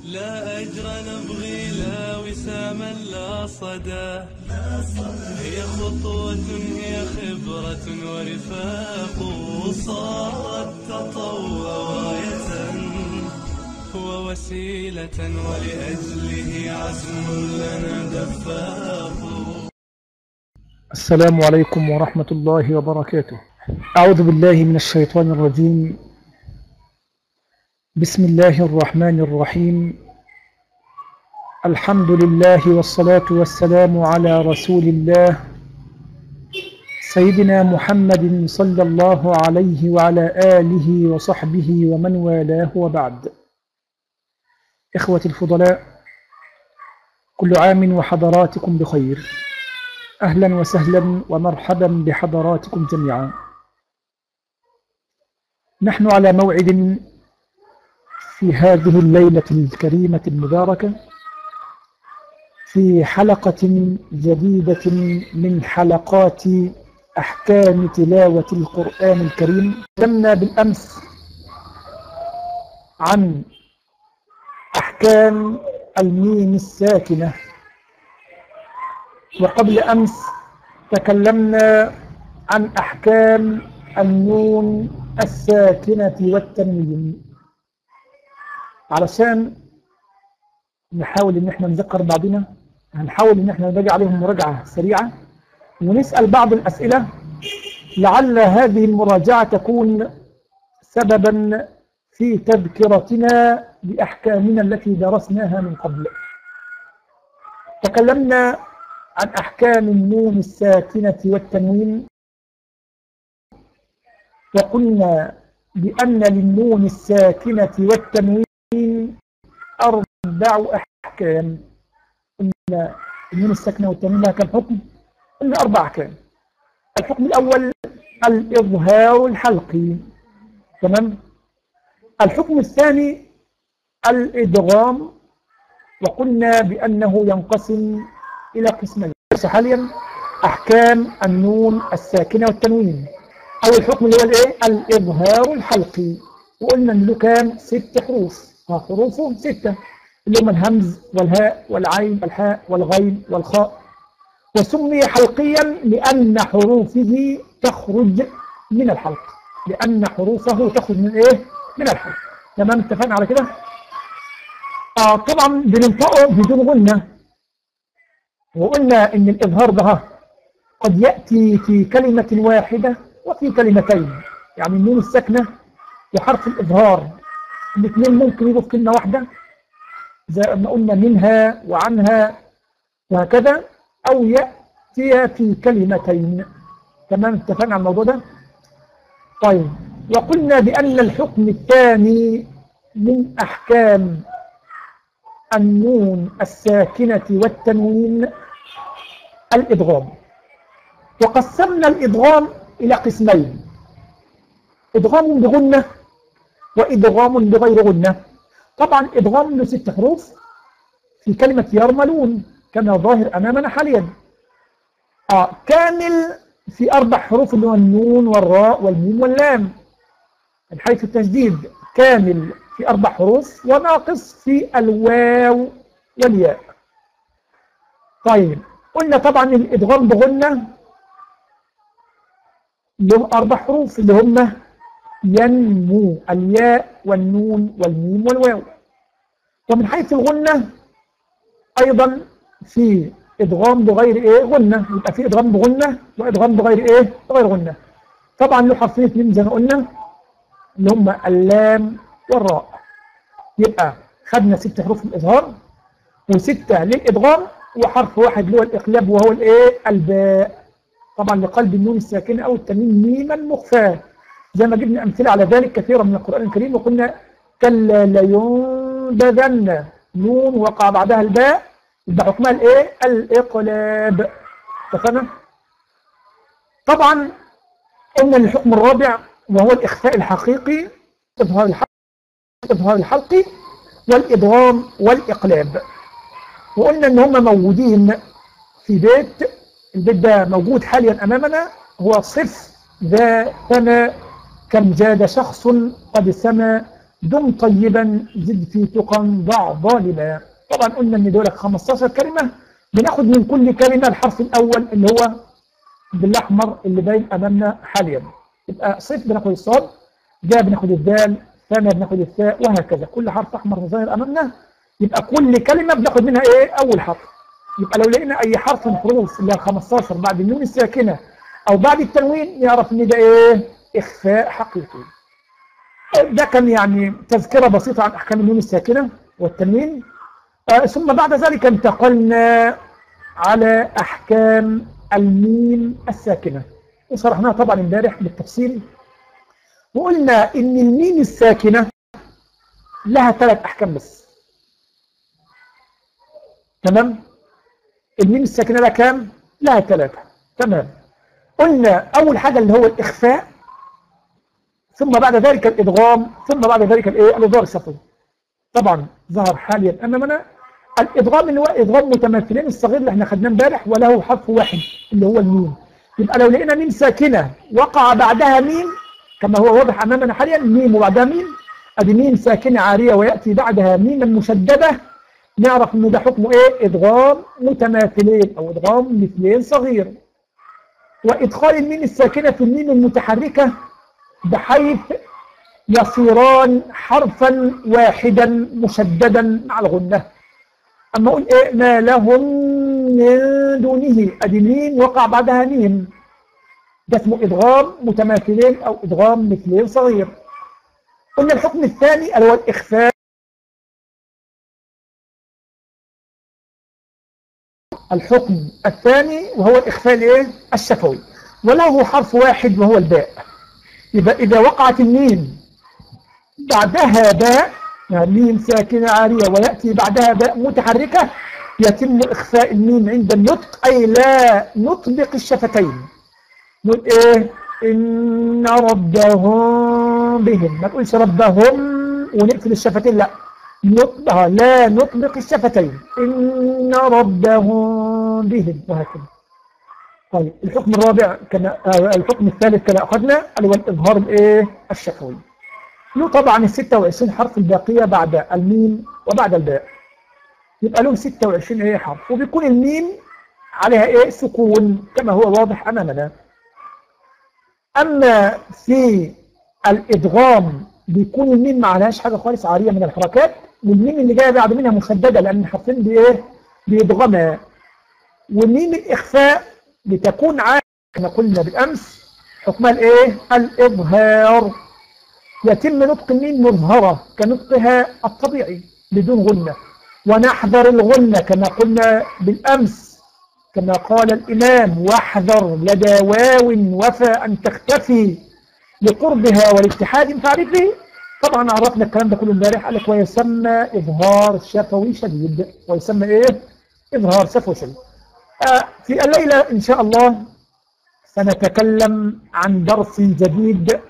لا أجر نبغي لا وساما لا صدى هي خطوة هي خبرة ورفاق صارت تطوع غاية ووسيلة ولأجله عزم لنا دفاق السلام عليكم ورحمة الله وبركاته أعوذ بالله من الشيطان الرجيم بسم الله الرحمن الرحيم الحمد لله والصلاة والسلام على رسول الله سيدنا محمد صلى الله عليه وعلى آله وصحبه ومن والاه وبعد إخوة الفضلاء كل عام وحضراتكم بخير أهلا وسهلا ومرحبا بحضراتكم جميعا نحن على موعد في هذه الليلة الكريمة المباركة في حلقة جديدة من حلقات أحكام تلاوة القرآن الكريم تكلمنا بالأمس عن أحكام الميم الساكنة وقبل أمس تكلمنا عن أحكام النون الساكنة والتنوين علشان نحاول ان احنا نذكر بعضنا هنحاول ان احنا نراجع عليهم مراجعة سريعة ونسأل بعض الأسئلة لعل هذه المراجعة تكون سببا في تذكرتنا بأحكامنا التي درسناها من قبل تكلمنا عن أحكام النون الساكنة والتنوين وقلنا بأن للنون الساكنة والتنوين أربع أحكام قلنا النون الساكنة والتنوين لها كم حكم؟ قلنا أربع أحكام الحكم الأول الإظهار الحلقي تمام الحكم الثاني الإدغام وقلنا بأنه ينقسم إلى قسمين حاليا أحكام النون الساكنة والتنوين أو الحكم اللي هو الإيه؟ الإظهار الحلقي وقلنا إن له كام ست حروف حروفه ستة اللي هم الهمز والهاء والعين والحاء والغين والخاء وسمي حلقيا لأن حروفه تخرج من الحلق لأن حروفه تخرج من إيه؟ من الحلق تمام اتفقنا على كده؟ آه طبعا بننطقه بدون غنة وقلنا إن الإظهار ده قد يأتي في كلمة واحدة وفي كلمتين يعني النون الساكنة وحرف الإظهار الاثنين ممكن يجوا في كلمة واحدة زي ما قلنا منها وعنها وهكذا أو يأتي في كلمتين تمام اتفقنا على الموضوع ده طيب وقلنا بأن الحكم الثاني من أحكام النون الساكنة والتنوين الإدغام وقسمنا الإدغام إلى قسمين إدغام بغنة وإدغام بغير غنة طبعا إدغام له ست حروف في كلمة يرملون كما ظاهر أمامنا حاليا آه كامل في أربع حروف اللي هو النون والراء والميم واللام من حيث التجديد كامل في أربع حروف وناقص في الواو والياء طيب قلنا طبعا الإدغام بغنة له أربع حروف اللي هم ينمو الياء والنون والميم والواو ومن حيث الغنة أيضا في إدغام بغير إيه غنة يبقى في إدغام بغنة وإدغام بغير إيه بغير غنة طبعا له حرفين اثنين زي ما قلنا اللي هم اللام والراء يبقى خدنا ست حروف الإظهار وستة للإدغام وحرف واحد اللي هو الإقلاب وهو الإيه الباء طبعا لقلب النون الساكنة أو التنوين ميما مخفاه زي ما جبنا أمثلة على ذلك كثيرا من القرآن الكريم وقلنا كلا لينبذن نون وقع بعدها الباء يبقى حكمها الايه الإقلاب اتفقنا طبعا قلنا الحكم الرابع وهو الإخفاء الحقيقي إظهار الحلق إظهار الحلقي والإضغام والإقلاب وقلنا إن هم موجودين في بيت البيت ده موجود حاليا أمامنا هو صف ذا ثنى كم زاد شخص قد سمى دم طيبا زد في تقى ضع ظالما طبعا قلنا ان دول 15 كلمة بناخد من كل كلمة الحرف الأول اللي هو بالأحمر اللي باين أمامنا حاليا يبقى صيف بناخد الصاد جاء بناخد الدال ثانية بناخد الثاء وهكذا كل حرف أحمر ظاهر أمامنا يبقى كل كلمة بناخد منها إيه أول حرف يبقى لو لقينا أي حرف من حروف اللي هي 15 بعد النون الساكنة أو بعد التنوين يعرف إن ده إيه إخفاء حقيقي ده كان يعني تذكرة بسيطة عن أحكام النون الساكنة والتنوين آه ثم بعد ذلك انتقلنا على أحكام الميم الساكنة وشرحناها طبعا امبارح بالتفصيل وقلنا إن الميم الساكنة لها ثلاث أحكام بس تمام الميم الساكنة لها كام؟ لها ثلاثة تمام قلنا أول حاجة اللي هو الإخفاء ثم بعد ذلك الإدغام ثم بعد ذلك الإيه؟ الإظهار الشفوي طبعا ظهر حاليا أمامنا الإدغام اللي هو إدغام متماثلين الصغير اللي احنا خدناه امبارح وله حرف واحد اللي هو الميم يبقى لو لقينا ميم ساكنة وقع بعدها ميم كما هو واضح أمامنا حاليا ميم وبعدها ميم أدي ميم ساكنة عارية ويأتي بعدها ميم مشددة نعرف إنه ده حكمه إيه إدغام متماثلين أو إدغام مثلين صغير وإدخال الميم الساكنة في الميم المتحركة بحيث يصيران حرفا واحدا مشددا مع الغنة أما أقول إيه ما لهم من دونه أدي ميم وقع بعدها ميم ده اسمه إدغام متماثلين أو إدغام مثلين صغير قلنا الحكم الثاني اللي هو الإخفاء الحكم الثاني وهو الإخفاء الإيه؟ الشفوي وله حرف واحد وهو الباء يبقى إذا وقعت الميم بعدها باء يعني ميم ساكنة عارية ويأتي بعدها باء متحركة يتم إخفاء الميم عند النطق أي لا نطبق الشفتين نقول إيه إن ربهم بهم ما تقولش ربهم ونقفل الشفتين لا نطبق لا نطبق الشفتين إن ربهم بهم وهكذا طيب الحكم الرابع كما آه الحكم الثالث كما أخذنا اللي هو الإظهار الإيه الشفوي له طبعا ال 26 حرف الباقية بعد الميم وبعد الباء يبقى له 26 ايه حرف وبيكون الميم عليها ايه سكون كما هو واضح امامنا اما في الادغام بيكون الميم ما عليهاش حاجه خالص عاريه من الحركات والميم اللي جايه بعد منها مشدده لان الحرفين بايه بيدغمها والميم الاخفاء بتكون عاريه كما قلنا بالامس حكمها الايه الاظهار يتم نطق الميم مظهرة كنطقها الطبيعي بدون غنة ونحذر الغنة كما قلنا بالأمس كما قال الإمام واحذر لدى واو وفى أن تختفي لقربها والاتحاد فعرفه طبعا عرفنا الكلام ده كله امبارح قال لك ويسمى إظهار شفوي شديد ويسمى إيه؟ إظهار شفوي شديد آه في الليلة إن شاء الله سنتكلم عن درس جديد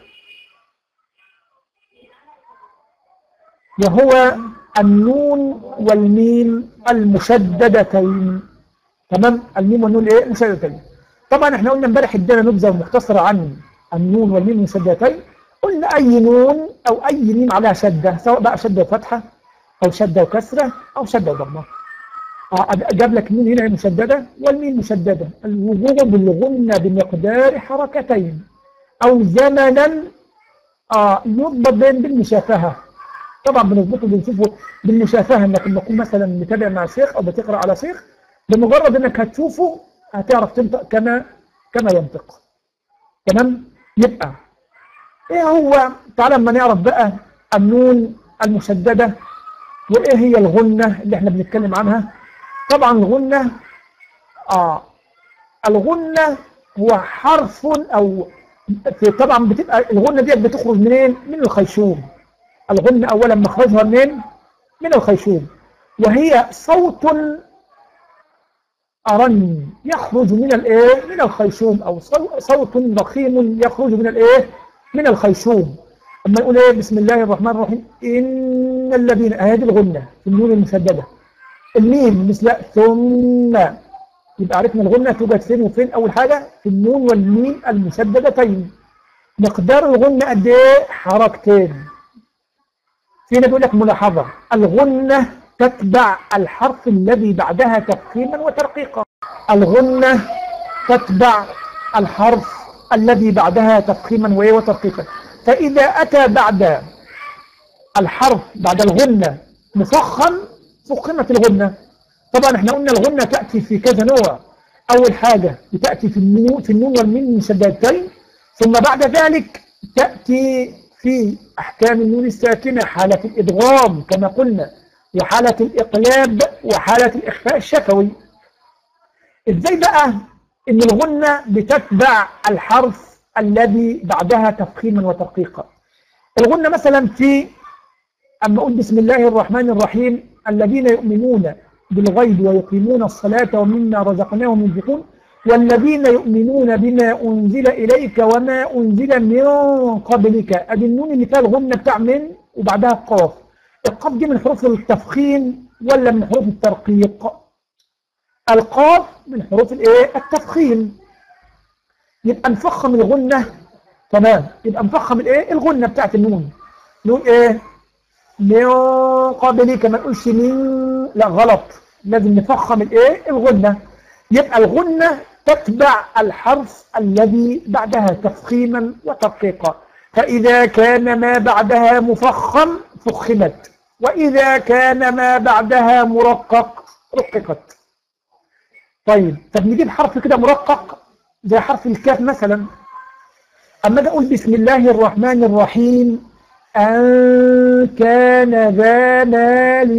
وهو النون والميم المشددتين تمام الميم والنون ايه مشددتين طبعا احنا قلنا امبارح ادينا نبذه مختصره عن النون والميم المشددتين قلنا اي نون او اي ميم عليها شده سواء بقى شده وفتحه او شده وكسره او شده وضمه جاب لك مين هنا مشدده والميم مشدده الوجوب بالغنه بمقدار حركتين او زمنا اه يضبط بين بالمشافهه طبعا بنظبطه بنشوفه بالمشافهه انك لما تكون مثلا متابع مع شيخ او بتقرا على شيخ بمجرد انك هتشوفه هتعرف تنطق كما كما ينطق تمام يبقى ايه هو تعالى اما نعرف بقى النون المشدده وايه هي الغنه اللي احنا بنتكلم عنها طبعا الغنه اه الغنه هو حرف او طبعا بتبقى الغنه ديت بتخرج منين من الخيشوم الغنة أولا مخرجها منين؟ من الخيشوم وهي صوت أرن يخرج من الإيه؟ من الخيشوم أو صوت رخيم يخرج من الإيه؟ من الخيشوم أما نقول إيه بسم الله الرحمن الرحيم إن الذين هذه الغنة في النون المشددة الميم مثل ثم يبقى عرفنا الغنة توجد فين وفين أول حاجة في النون والميم المشددتين مقدار الغنة قد إيه؟ حركتين في هنا بيقول لك ملاحظة الغنة تتبع الحرف الذي بعدها تفخيما وترقيقا الغنة تتبع الحرف الذي بعدها تفخيما وإيه وترقيقا فإذا أتى بعد الحرف بعد الغنة مفخم فخمت الغنة طبعا احنا قلنا الغنة تأتي في كذا نوع أول حاجة بتأتي في النون في النون والميم مشددتين ثم بعد ذلك تأتي في أحكام النون الساكنة حالة الإدغام كما قلنا وحالة الإقلاب وحالة الإخفاء الشفوي إزاي بقى إن الغنة بتتبع الحرف الذي بعدها تفخيما وترقيقا الغنة مثلا في أما أقول بسم الله الرحمن الرحيم الذين يؤمنون بالغيب ويقيمون الصلاة ومما رزقناهم ينفقون والذين يؤمنون بما أنزل إليك وما أنزل من قبلك أدي النون اللي فيها الغنة بتاع من وبعدها القاف القاف دي من حروف التفخيم ولا من حروف الترقيق القاف من حروف الايه التفخيم يبقى نفخم الغنة تمام يبقى نفخم الايه الغنة بتاعت النون نقول ايه من قبلك ما نقولش من لا غلط لازم نفخم الايه الغنة يبقى الغنة تتبع الحرف الذي بعدها تفخيما وترقيقا فإذا كان ما بعدها مفخم فخمت وإذا كان ما بعدها مرقق رققت طيب طب نجيب حرف كده مرقق زي حرف الكاف مثلا أما أجي أقول بسم الله الرحمن الرحيم أن كان ذا مال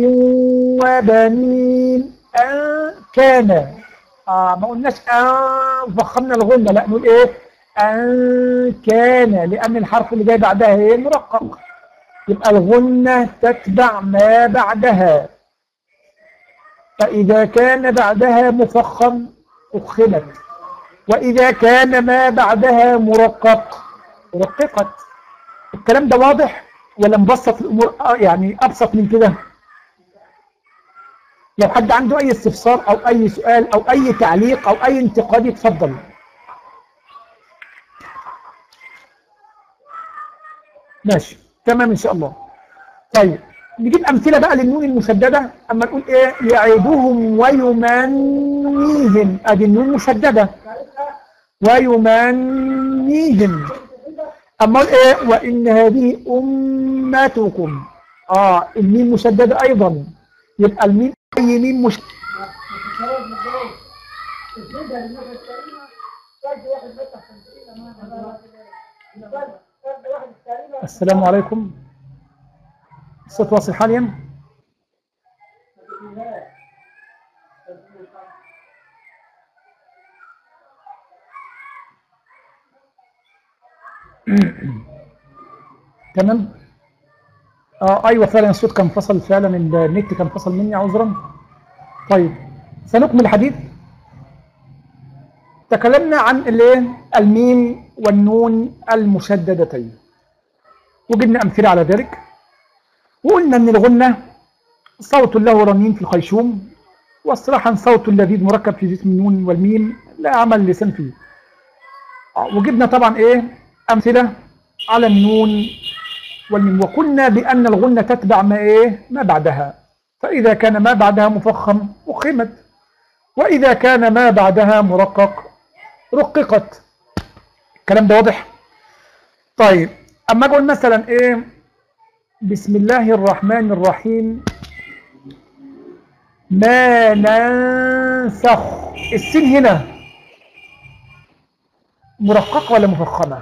وبنين أن كان آه ما قلناش أن فخمنا الغنة لا نقول إيه أن كان لأن الحرف اللي جاي بعدها إيه مرقق يبقى الغنة تتبع ما بعدها فإذا كان بعدها مفخم أخمت وإذا كان ما بعدها مرقق رققت الكلام ده واضح ولا مبسط الأمور آه يعني أبسط من كده لو حد عنده أي استفسار أو أي سؤال أو أي تعليق أو أي انتقاد يتفضل ماشي تمام إن شاء الله طيب نجيب أمثلة بقى للنون المشددة أما نقول إيه يعيدهم ويمنيهم أدي النون مشددة ويمنيهم أما نقول إيه وإن هذه أمتكم آه الميم مشددة أيضا يبقى الميم أي ميم مش السلام عليكم الصوت واصل حاليا تمام اه ايوه فعلا الصوت كان فصل فعلا النت كان فصل مني عذرا طيب سنكمل الحديث تكلمنا عن الايه الميم والنون المشددتين وجبنا امثله على ذلك وقلنا ان الغنه صوت له رنين في الخيشوم والصراحه صوت لذيذ مركب في جسم النون والميم لا عمل لسان فيه وجبنا طبعا ايه امثله على النون والميم وقلنا بأن الغنة تتبع ما إيه ما بعدها فإذا كان ما بعدها مفخم أخمت وإذا كان ما بعدها مرقق رققت الكلام ده واضح طيب أما أقول مثلا إيه بسم الله الرحمن الرحيم ما ننسخ السين هنا مرققة ولا مفخمة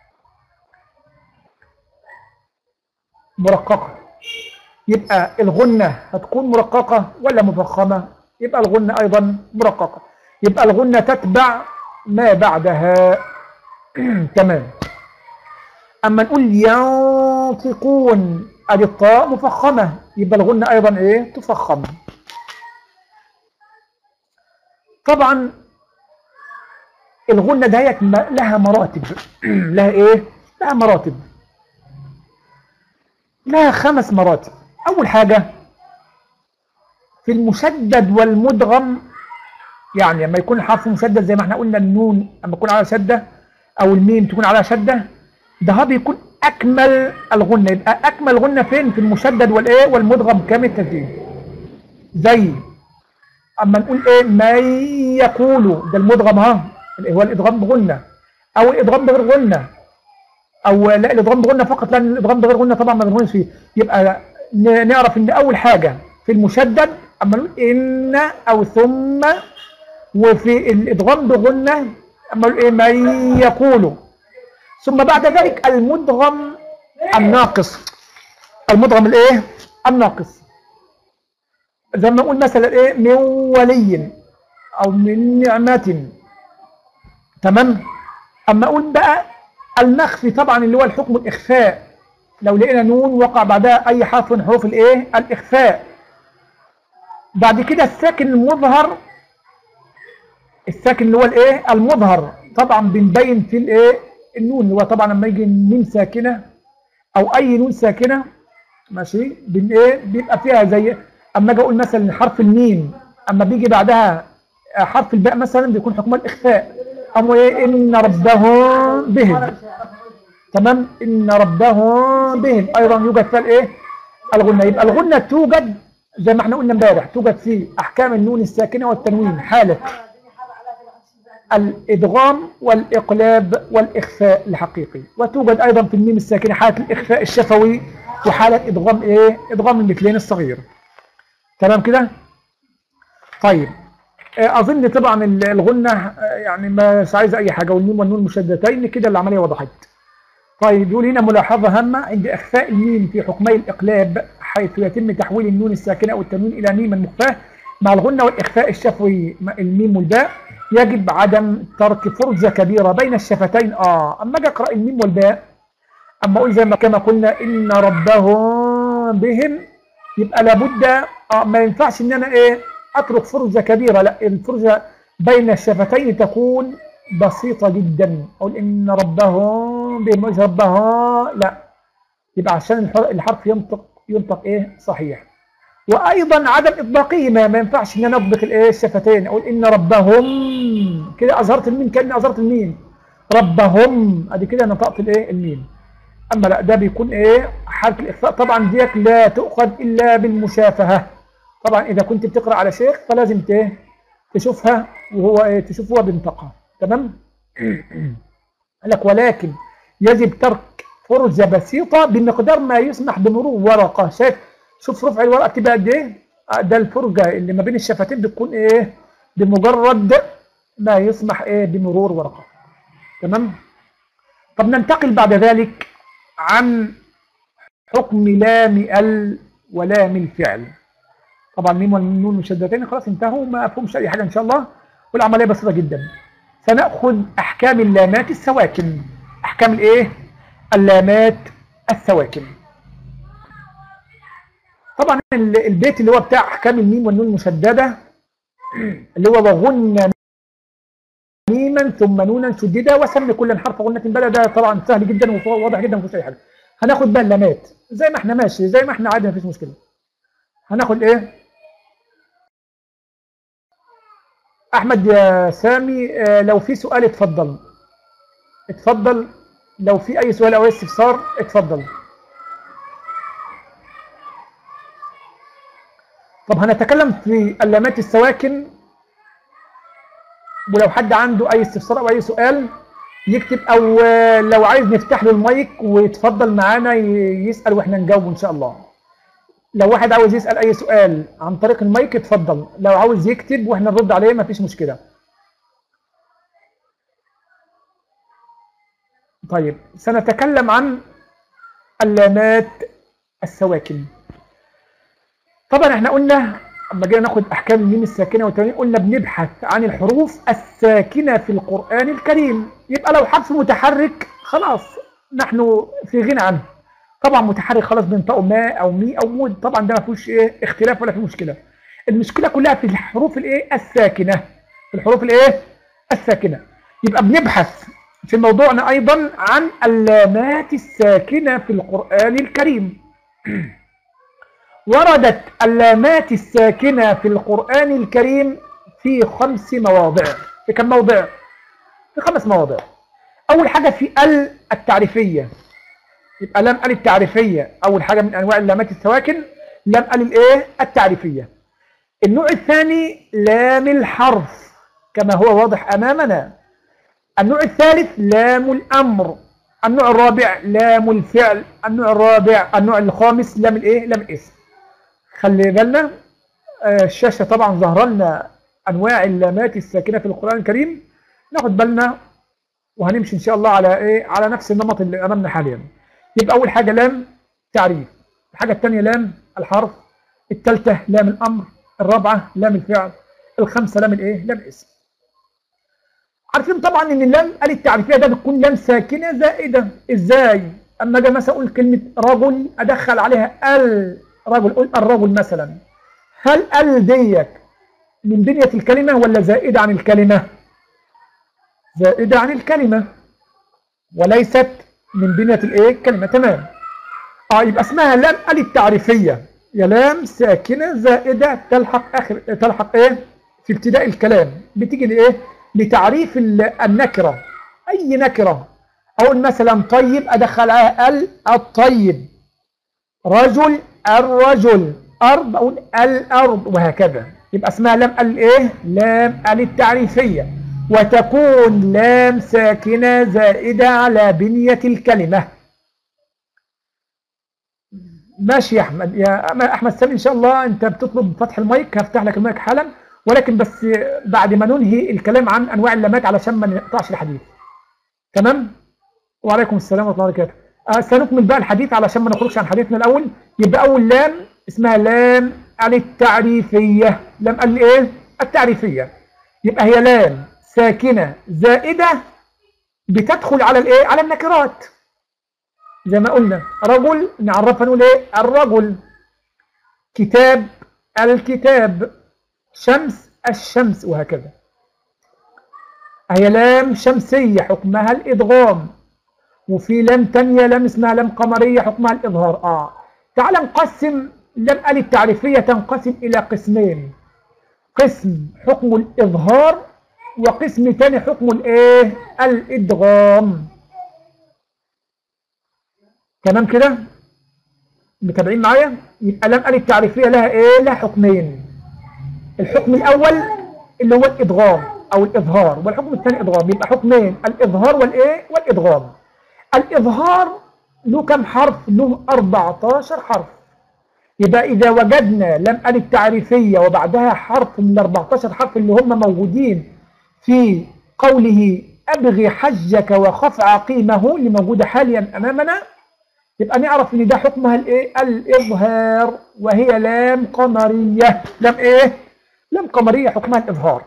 مرققة يبقى الغنة هتكون مرققة ولا مفخمة يبقى الغنة أيضا مرققة يبقى الغنة تتبع ما بعدها تمام أما نقول ينطقون أدي الطاء مفخمة يبقى الغنة أيضا إيه تفخم طبعا الغنة دهيت لها مراتب لها إيه لها مراتب لها خمس مراتب أول حاجة في المشدد والمدغم يعني لما يكون الحرف مشدد زي ما احنا قلنا النون لما يكون على شدة أو الميم تكون على شدة ده بيكون اكمل الغنه يبقى اكمل غنه فين في المشدد والايه والمدغم كامل التسديد زي اما نقول ايه ما يقول ده المدغم ها اللي هو الادغام بغنه او الادغام بغير غنه او لا الادغام بغنه فقط لان الادغام بغير غنه طبعا ما بنغنش فيه يبقى ن- نعرف ان اول حاجه في المشدد اما نقول ان او ثم وفي الادغام بغنه اما نقول ايه ما يقول ثم بعد ذلك المدغم الناقص المدغم الايه الناقص زي ما نقول مثلا ايه من ولي او من نعمه تمام اما اقول بقى المخفي طبعا اللي هو الحكم الاخفاء لو لقينا نون وقع بعدها اي حرف من حروف الايه الاخفاء بعد كده الساكن المظهر الساكن اللي هو الايه المظهر طبعا بنبين في الايه النون اللي هو طبعا لما يجي ميم ساكنه او اي نون ساكنه ماشي بن ايه بيبقى فيها زي اما اجي اقول مثلا حرف الميم اما بيجي بعدها حرف الباء مثلا بيكون حكمها الاخفاء أو إيه إن ربهم بهم تمام إن ربهم بهم أيضا يوجد فيها الإيه الغنة يبقى الغنة توجد زي ما احنا قلنا امبارح توجد في أحكام النون الساكنة والتنوين حالة الإدغام والإقلاب والإخفاء الحقيقي وتوجد أيضا في الميم الساكنة حالة الإخفاء الشفوي وحالة إدغام إيه إدغام المثلين الصغير تمام كده طيب آه، اظن طبعا ال- الغنه آه، يعني مش عايزه اي حاجه والميم والنون مشددتين كده العمليه وضحت طيب يقول هنا ملاحظه هامه عند اخفاء الميم في حكمي الاقلاب حيث يتم تحويل النون الساكنه او التنوين الى ميم مخفاه مع الغنه والاخفاء الشفوي مع الميم والباء يجب عدم ترك فرجه كبيره بين الشفتين اه اما اجي اقرا الميم والباء اما اقول زي ما كما قلنا ان ربهم بهم يبقى لابد آه ما ينفعش ان انا ايه اترك فرجه كبيره لا الفرجه بين الشفتين تكون بسيطه جدا اقول ان ربهم بهم وجه ربها لا يبقى عشان الحر- الحرف ينطق ينطق ايه صحيح وايضا عدم اطباقهما ما ينفعش ان انا اطبق الايه الشفتين اقول ان ربهم كده اظهرت الميم كاني اظهرت الميم ربهم ادي كده نطقت الايه الميم اما لا ده بيكون ايه حرف الاخفاء طبعا ديت لا تؤخذ الا بالمشافهه طبعا اذا كنت بتقرا على شيخ فلازم ت- تشوفها وهو ايه تشوف هو بينطقها تمام قال لك ولكن يجب ترك فرجه بسيطه بمقدار ما يسمح بمرور ورقه شايف شوف رفع الورقه تبقى قد ايه آه، ده الفرجه اللي ما بين الشفتين بتكون ايه بمجرد ما يسمح ايه بمرور ورقه تمام طب ننتقل بعد ذلك عن حكم لام ال ولام الفعل طبعا ميم والنون مشددتين خلاص انتهوا ما فهمش اي حاجه ان شاء الله والعمليه بسيطه جدا سناخذ احكام اللامات السواكن احكام الايه اللامات السواكن طبعا ال- البيت اللي هو بتاع احكام الميم والنون المشدده اللي هو وغن ميما ثم نونا شددا وسمي كل حرف غنة بلا ده طبعا سهل جدا وواضح جدا مفيش اي حاجه هناخد بقى اللامات زي ما احنا ماشي زي ما احنا عادي مفيش مشكله هناخد ايه احمد يا سامي آه، لو في سؤال اتفضل اتفضل لو في اي سؤال او استفسار اتفضل طب هنتكلم في اللامات السواكن ولو حد عنده اي استفسار او اي سؤال يكتب او آه، لو عايز نفتح له المايك ويتفضل معانا ي- يسال واحنا نجاوب ان شاء الله لو واحد عاوز يسال اي سؤال عن طريق المايك اتفضل لو عاوز يكتب واحنا نرد عليه مفيش مشكله طيب سنتكلم عن اللامات السواكن طبعا احنا قلنا اما جينا ناخد احكام الميم الساكنه والتنوين قلنا بنبحث عن الحروف الساكنه في القران الكريم يبقى لو حرف متحرك خلاص نحن في غنى عنه طبعا متحرك خلاص بنطقه ما او مي او مود طبعا ده ما فيهوش ايه اختلاف ولا في مشكله المشكله كلها في الحروف الايه الساكنه في الحروف الايه الساكنه يبقى بنبحث في موضوعنا ايضا عن اللامات الساكنه في القران الكريم وردت اللامات الساكنة في القرآن الكريم في خمس مواضع في كم موضع؟ في خمس مواضع أول حاجة في ال التعريفية يبقى لام ال التعريفيه اول حاجه من انواع اللامات السواكن لام ال الايه التعريفيه النوع الثاني لام الحرف كما هو واضح امامنا النوع الثالث لام الامر النوع الرابع لام الفعل النوع الرابع النوع الخامس لام الايه لام الاسم خلي بالنا آه، الشاشه طبعا ظهر لنا انواع اللامات الساكنه في القران الكريم ناخد بالنا وهنمشي ان شاء الله على ايه على نفس النمط اللي امامنا حاليا يبقى اول حاجه لام تعريف الحاجه الثانيه لام الحرف الثالثه لام الامر الرابعه لام الفعل الخامسه لام الايه لام الاسم عارفين طبعا ان اللام ال التعريفيه ده بتكون لام ساكنه زائده ازاي اما اجي مثلا اقول كلمه رجل ادخل عليها ال رجل اقول الرجل مثلا هل ال ديت من بنيه الكلمه ولا زائده عن الكلمه زائده عن الكلمه وليست من بنيه الايه الكلمه تمام اه يبقى اسمها لام ال التعريفيه يا لام ساكنه زائده تلحق اخر تلحق ايه في ابتداء الكلام بتيجي لايه لتعريف ال- النكره اي نكره اقول مثلا طيب ادخل عليها ال الطيب رجل الرجل ارض اقول الارض وهكذا يبقى اسمها لام الايه لام ال التعريفيه وتكون لام ساكنه زائده على بنيه الكلمه ماشي يا احمد يا أما- احمد سامي ان شاء الله انت بتطلب فتح المايك هفتح لك المايك حالا ولكن بس بعد ما ننهي الكلام عن انواع اللامات علشان ما نقطعش الحديث تمام وعليكم السلام ورحمه الله وبركاته آه سنكمل بقى الحديث علشان ما نخرجش عن حديثنا الاول يبقى اول لام اسمها لام التعريفيه لام الايه التعريفيه يبقى هي لام ساكنه زائده بتدخل على الايه على النكرات زي ما قلنا رجل نعرفها نقول ايه الرجل كتاب الكتاب شمس الشمس وهكذا هي لام شمسية حكمها الإدغام وفي لام تانية لام اسمها لام قمرية حكمها الإظهار آه تعال نقسم لام ال التعريفية تنقسم إلى قسمين قسم حكم الإظهار وقسم تاني حكم الإيه الإدغام تمام كده متابعين معايا يبقى لام ال التعريفيه لها ايه لها حكمين الحكم الاول اللي هو الادغام او الاظهار والحكم الثاني ادغام يبقى حكمين الاظهار والايه والادغام الاظهار له كم حرف له 14 حرف يبقى اذا وجدنا لام ال التعريفيه وبعدها حرف من ال 14 حرف اللي هم موجودين في قوله ابغي حجك وخف عقيمه اللي موجوده حاليا امامنا يبقى نعرف ان ده حكمها الايه الاظهار وهي لام قمريه لام ايه لام قمريه حكمها الاظهار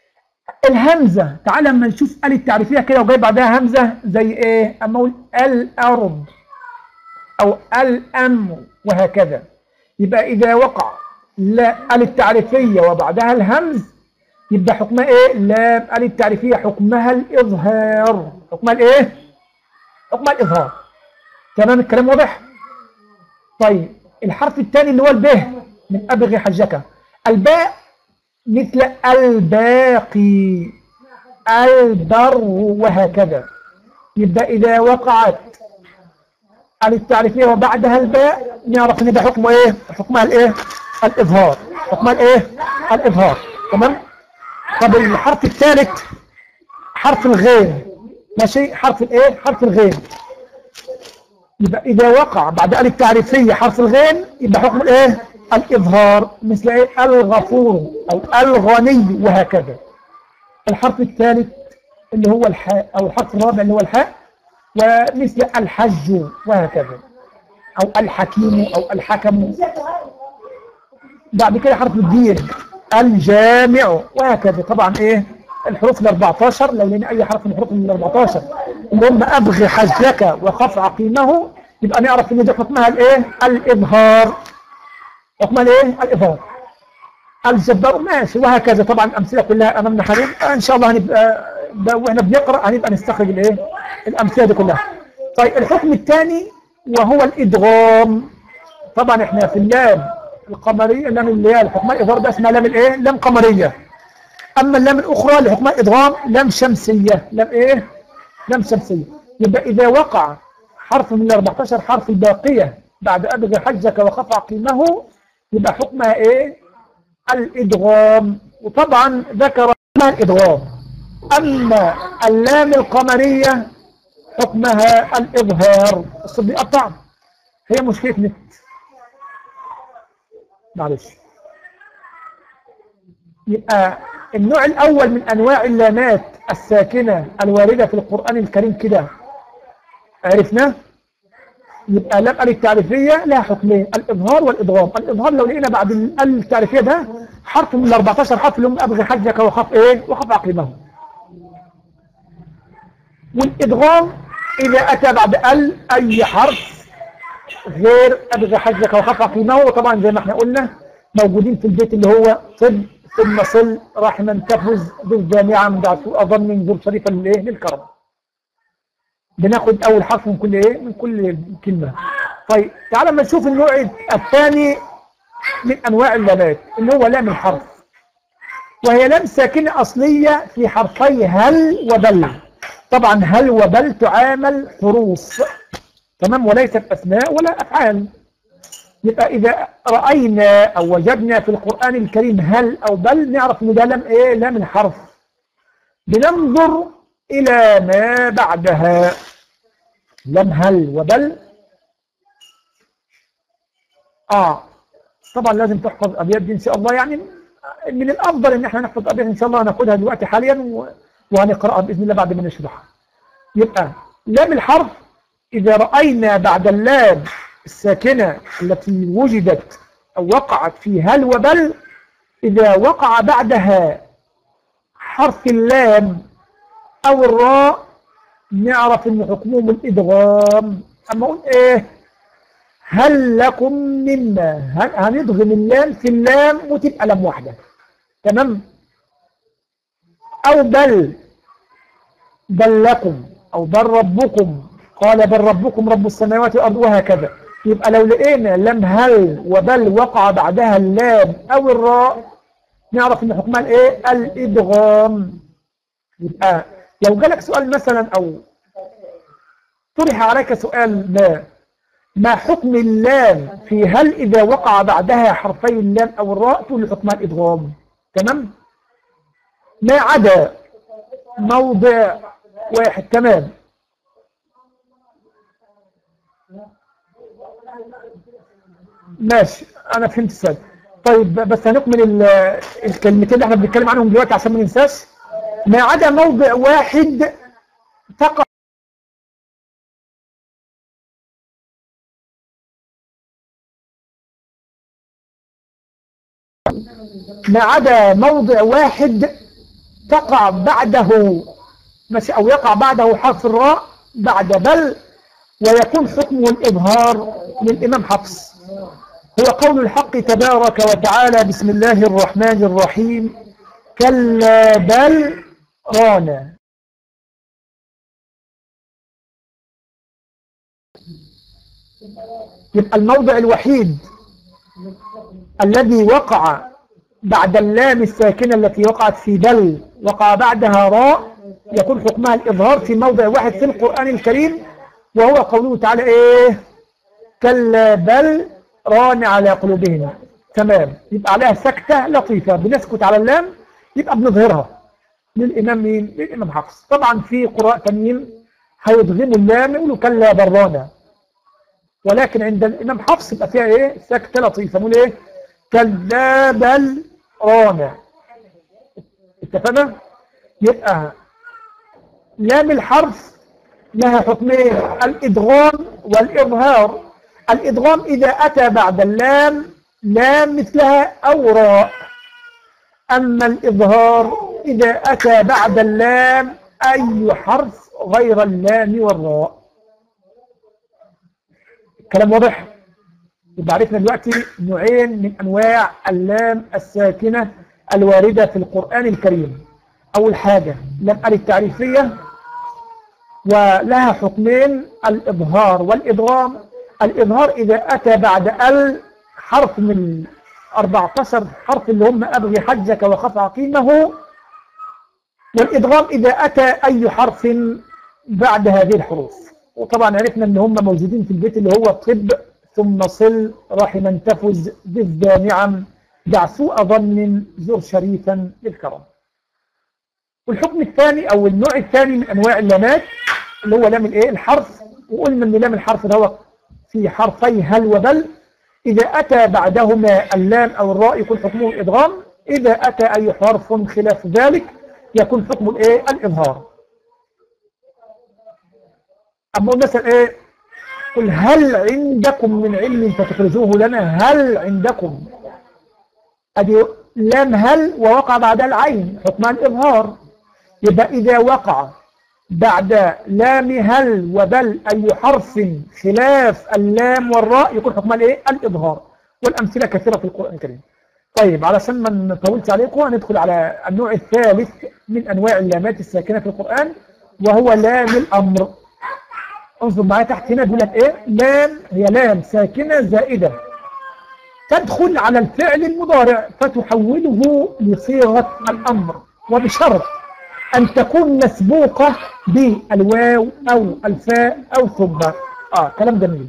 الهمزه تعال لما نشوف ال التعريفيه كده وجاي بعدها همزه زي ايه اما اقول الارض او الامر وهكذا يبقى اذا وقع لا ال التعريفيه وبعدها الهمز يبقى حكمها ايه لام ال التعريفيه حكمها الاظهار حكمها الايه حكمها الاظهار تمام الكلام واضح طيب الحرف الثاني اللي هو الباء من ابغي حجك الباء مثل الباقي البر وهكذا يبقى اذا وقعت على التعريفيه وبعدها الباء نعرف ان ده حكمه ايه حكمها الايه الاظهار حكمها الايه الاظهار تمام طب الحرف الثالث حرف الغين ماشي حرف الايه حرف الغين يبقى إذا وقع بعد ال التعريفية حرف الغين يبقى حكم الإيه؟ الإظهار مثل إيه؟ الغفور أو الغني وهكذا الحرف الثالث اللي هو الحاء أو الحرف الرابع اللي هو الحاء ومثل الحج وهكذا أو الحكيم أو الحكم بعد كده حرف الدين الجامع وهكذا طبعا إيه الحروف ال 14 لو لقينا اي حرف من الحروف ال 14 اللي هم ابغي حجك وخف عقيمه يبقى نعرف ان دي حكمها الايه الاظهار حكمها الايه الاظهار الجبار ماشي وهكذا طبعا الامثله كلها امامنا حاليا ان شاء الله هنبقى واحنا بنقرا هنبقى نستخرج الايه الامثله دي كلها طيب الحكم الثاني وهو الادغام طبعا احنا في اللام القمريه اللام اللي هي الحكم الاظهار ده اسمها لام الايه لام قمريه أما اللام الأخرى اللي حكمها إدغام لام شمسية لام إيه؟ لام شمسية يبقى إذا وقع حرف من ال 14 حرف الباقية بعد أبغي حجك وخف عقيمه يبقى حكمها إيه الإدغام وطبعا ذكر الإدغام أما اللام القمرية حكمها الإظهار الصوت بيقطع هي مشكلة نت معلش يبقى النوع الأول من أنواع اللامات الساكنة الواردة في القرآن الكريم كده عرفنا يبقى لام التعريفية لها حكمين الإظهار والإضغام الإظهار لو لقينا بعد ال التعريفية ده حرف من ال 14 حرف اللي هم أبغي حجك وخف إيه وخف عقيمه والإدغام إذا أتى بعد ال أي حرف غير أبغي حجك وخف عقيمه وطبعا زي ما احنا قلنا موجودين في البيت اللي هو طب ثم صل رحما تفز بالجامعة من دعوة أظن من ذو شريفا للإيه للكرم بناخد أول حرف من كل إيه من كل كلمة طيب تعال لما نشوف النوع الثاني من أنواع اللامات اللي هو لام الحرف وهي لام ساكنة أصلية في حرفي هل وبل طبعا هل وبل تعامل حروف تمام وليست أسماء ولا أفعال يبقى إذا رأينا أو وجدنا في القرآن الكريم هل أو بل نعرف إن ده لم إيه لام الحرف بننظر إلى ما بعدها لم هل وبل آه طبعا لازم تحفظ أبيات دي إن شاء الله يعني من الأفضل إن احنا نحفظ أبيات إن شاء الله هناخدها دلوقتي حاليا وهنقرأها بإذن الله بعد ما نشرحها يبقى لام الحرف إذا رأينا بعد اللام الساكنة التي وجدت أو وقعت في هل وبل إذا وقع بعدها حرف اللام أو الراء نعرف أن حكمهم الإدغام أما أقول إيه هل لكم مما هندغم اللام في اللام وتبقى لام واحدة تمام أو بل بل لكم أو بل ربكم قال بل ربكم رب السماوات والأرض وهكذا يبقى لو لقينا لم هل وبل وقع بعدها اللام أو الراء نعرف ان حكمها الايه الادغام يبقى لو جالك سؤال مثلا او طرح عليك سؤال ما ما حكم اللام في هل اذا وقع بعدها حرفي اللام او الراء تقول حكمها الادغام تمام ما عدا موضع واحد تمام ماشي انا فهمت السؤال طيب بس هنكمل الكلمتين اللي احنا بنتكلم عنهم دلوقتي عشان ما ننساش ما عدا موضع واحد تقع ما عدا موضع واحد تقع بعده ماشي او يقع بعده حرف الراء بعد بل ويكون حكمه الإظهار للإمام حفص هو قول الحق تبارك وتعالى بسم الله الرحمن الرحيم كلا بل رانا يبقى الموضع الوحيد الذي وقع بعد اللام الساكنة التي وقعت في بل وقع بعدها راء يكون حكمها الإظهار في موضع واحد في القرآن الكريم وهو قوله تعالى إيه كلا بل ران على قلوبهم تمام يبقى عليها سكتة لطيفة بنسكت على اللام يبقى بنظهرها للإمام مين للإمام حفص طبعا في قراء تانيين هيضغموا اللام يقولوا كلا برانا ولكن عند الإمام حفص يبقى فيها إيه سكتة لطيفة نقول إيه كلا بل رانا اتفقنا يبقى لام الحرف لها حكمين الإدغام والإظهار الإدغام إذا أتى بعد اللام لام مثلها أو راء أما الإظهار إذا أتى بعد اللام أي حرف غير اللام والراء الكلام واضح يبقى عرفنا دلوقتي نوعين من أنواع اللام الساكنة الواردة في القرآن الكريم أول حاجة لم ألف تعريفية ولها حكمين الإظهار والإدغام الإظهار إذا أتى بعد ال حرف من 14 حرف اللي هم أبغي حجك وخف عقيمه والإدغام إذا أتى أي حرف بعد هذه الحروف وطبعا عرفنا ان هم موجودين في البيت اللي هو طب ثم صل رحما تفز ذا نعم دع سوء ظن زر شريفا للكرم والحكم الثاني او النوع الثاني من انواع اللامات اللي هو لام الايه الحرف وقلنا ان لام الحرف ده هو في حرفي هل وبل اذا اتى بعدهما اللام او الراء يكون حكمه الادغام اذا اتى اي حرف خلاف ذلك يكون حكمه الايه الاظهار اما أقول مثلا ايه قل هل عندكم من علم فتخرجوه لنا هل عندكم ادي لام هل ووقع بعدها العين حكمان الإظهار يبقى إذا وقع بعد لام هل وبل أي حرف خلاف اللام والراء يكون حكمان إيه؟ الإظهار والأمثلة كثيرة في القرآن الكريم طيب علشان ما نطولش عليكم هندخل على النوع الثالث من أنواع اللامات الساكنة في القرآن وهو لام الأمر انظر معايا تحت هنا بيقول لك إيه لام هي لام ساكنة زائدة تدخل على الفعل المضارع فتحوله لصيغة الأمر وبشرط أن تكون مسبوقة بالواو أو الفاء أو ثم آه كلام جميل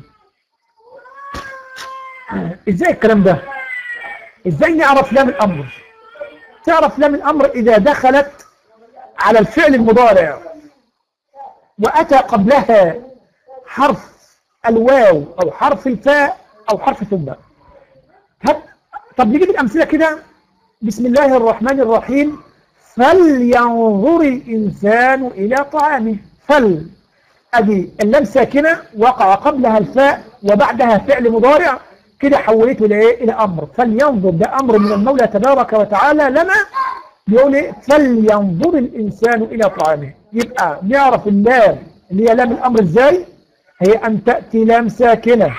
إزاي الكلام ده إزاي نعرف لام الأمر تعرف لام الأمر إذا دخلت على الفعل المضارع وأتى قبلها حرف الواو أو حرف الفاء أو حرف ثم هب طب نجيب الأمثلة كده بسم الله الرحمن الرحيم فلينظر الإنسان إلى طعامه فل أدي اللام ساكنة وقع قبلها الفاء وبعدها فعل مضارع كده حولته لإيه إلى أمر فلينظر ده أمر من المولى تبارك وتعالى لنا بيقول إيه فلينظر الإنسان إلى طعامه يبقى نعرف اللام اللي هي لام الأمر إزاي هي أن تأتي لام ساكنة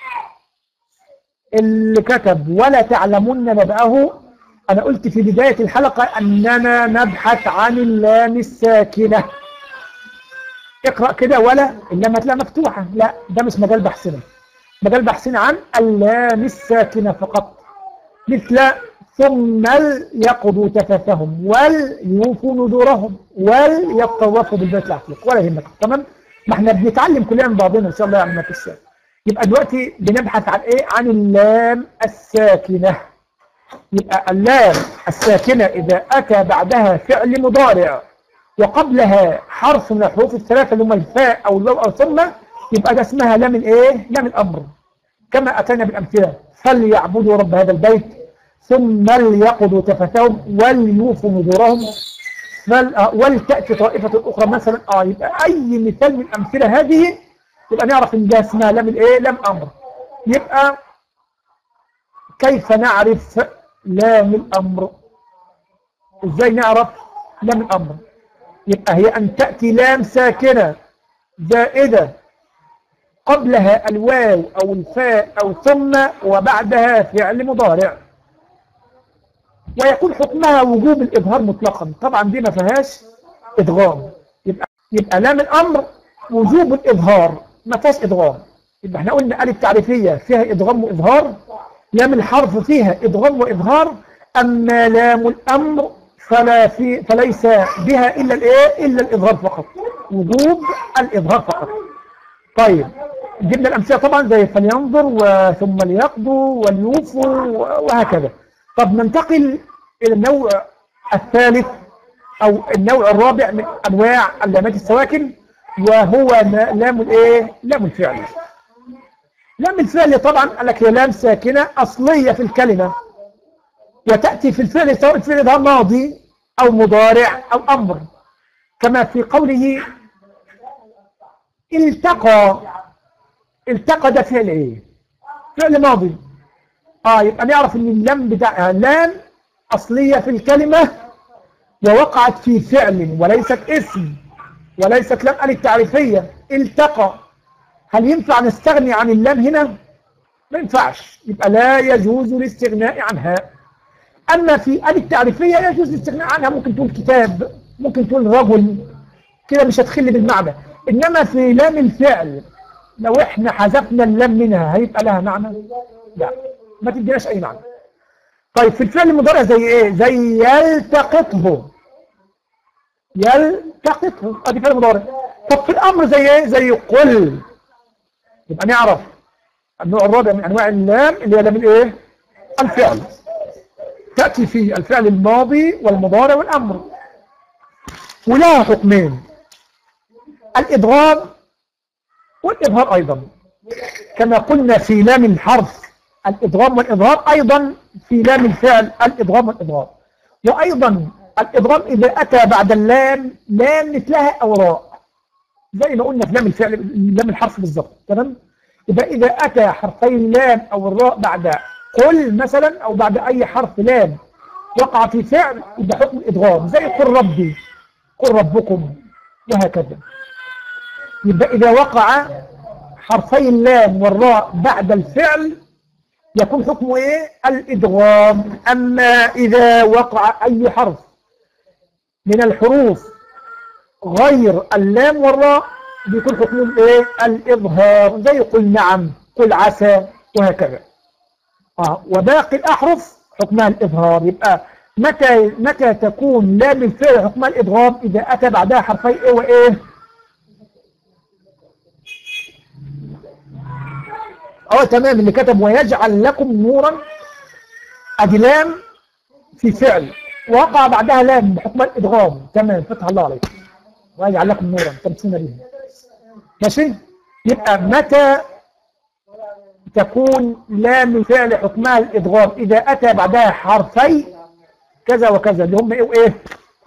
اللي كتب ولا تعلمون نبأه أنا قلت في بداية الحلقة أننا نبحث عن اللام الساكنة اقرأ كده ولا اللام هتلاقي مفتوحة لا ده مش مجال بحثنا مجال بحثنا عن اللام الساكنة فقط مثل ثم ليقضوا تفثهم وليوفوا نذورهم وليطوفوا بالبيت العتيق ولا يهمك تمام ما احنا بنتعلم كلنا من بعضنا ان شاء الله يعني ما فيش شيء يبقى دلوقتي بنبحث عن ايه عن اللام الساكنة يبقى اللام الساكنة إذا أتى بعدها فعل مضارع وقبلها حرف من الحروف الثلاثة اللي هم الفاء أو الواو أو ثم يبقى ده اسمها لام الإيه؟ لام الأمر كما أتينا بالأمثلة فليعبدوا رب هذا البيت ثم ليقضوا تفتهم وليوفوا نذورهم ولتأتي طائفة أخرى مثلا آه يبقى أي مثال من الأمثلة هذه يبقى نعرف ان ده اسمها لام الايه لام امر يبقى كيف نعرف لام الامر ازاي نعرف لام الامر يبقى هي ان تاتي لام ساكنه زائده قبلها الواو او الفاء او ثم وبعدها فعل مضارع ويكون حكمها وجوب الاظهار مطلقا طبعا دي ما فيهاش ادغام يبقى يبقى لام الامر وجوب الاظهار ما فيهاش ادغام يبقى احنا قلنا الف تعريفيه فيها ادغام واظهار لام الحرف فيها ادغام واظهار اما لام الامر فلا في فليس بها الا الايه الا الاظهار فقط وجوب الاظهار فقط طيب جبنا الامثله طبعا زي فلينظر وثم ليقضوا وليوفوا وهكذا طب ننتقل الى النوع الثالث او النوع الرابع من انواع اللامات السواكن وهو لام الايه لام الفعل لام الفعل طبعا قال لك هي لام ساكنه اصليه في الكلمه وتاتي في الفعل سواء الفعل ده ماضي او مضارع او امر كما في قوله التقى التقى ده فعل ايه فعل ماضي اه يبقى نعرف ان اللام بتاعها لام اصليه في الكلمه ووقعت في فعل وليست اسم وليست لام الف تعريفيه التقى هل ينفع نستغني عن اللام هنا ما ينفعش يبقى لا يجوز الاستغناء عنها اما في الف تعريفيه يجوز الاستغناء عنها ممكن تقول كتاب ممكن تقول رجل كده مش هتخل بالمعنى انما في لام الفعل لو احنا حذفنا اللام منها هيبقى لها معنى لا ما تديناش اي معنى طيب في الفعل المضارع زي ايه زي يلتقطه يلتقطه ادي فعل مضارع طب في الامر زي ايه زي قل يبقى نعرف النوع الرابع من انواع اللام اللي هي لام الايه الفعل تاتي في الفعل الماضي والمضارع والامر ولها حكمين الادغام والاظهار ايضا كما قلنا في لام الحرف الادغام والاظهار ايضا في لام الفعل الادغام والاظهار وايضا الادغام اذا اتى بعد اللام لام مثلها او راء زي ما قلنا في لام الفعل لام الحرف بالظبط تمام يبقى إذا أتى حرفي اللام أو الراء بعد قل مثلا أو بعد أي حرف لام وقع في فعل يبقى حكم الإدغام زي قل ربي قل ربكم وهكذا يبقى إذا وقع حرفي اللام والراء بعد الفعل يكون حكمه إيه؟ الإدغام أما إذا وقع أي حرف من الحروف غير اللام والراء بيكون حكمه الايه الاظهار زي قل نعم قل عسى وهكذا اه وباقي الاحرف حكمها الاظهار يبقى متى متى تكون لام الفعل حكمها الادغام اذا اتى بعدها حرفي ايه وايه اه تمام اللي كتب ويجعل لكم نورا ادي لام في فعل وقع بعدها لام بحكم الادغام تمام فتح الله عليك ويجعل لكم نورا تمشون به ماشي يبقى متى تكون لام الفعل حكمها الادغام اذا اتى بعدها حرفي كذا وكذا اللي هم ايه وايه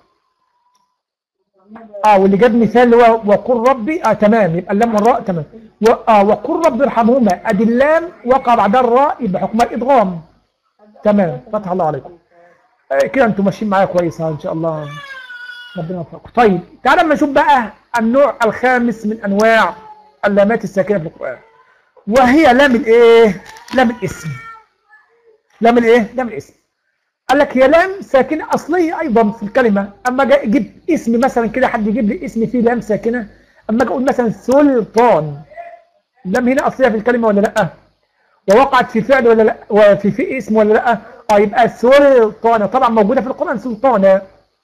اه واللي جاب مثال اللي هو وقل ربي اه تمام يبقى اللام والراء تمام و... اه وقل ربي ارحمهما ادي اللام وقع بعدها الراء يبقى حكمها الادغام تمام فتح الله عليكم آه كده انتم ماشيين معايا كويس ان شاء الله ربنا يوفقكم طيب تعالى اما نشوف بقى النوع الخامس من انواع اللامات الساكنه في القران وهي لام الايه لام الاسم لام الايه لام الاسم قال لك هي لام ساكنه اصليه ايضا في الكلمه اما جاء اجيب اسم مثلا كده حد يجيب لي اسم فيه لام ساكنه اما اجي اقول مثلا سلطان لام هنا اصليه في الكلمه ولا لا ووقعت في فعل ولا لا وفي في اسم ولا لا اه يبقى سلطانه طبعا موجوده في القران سلطانه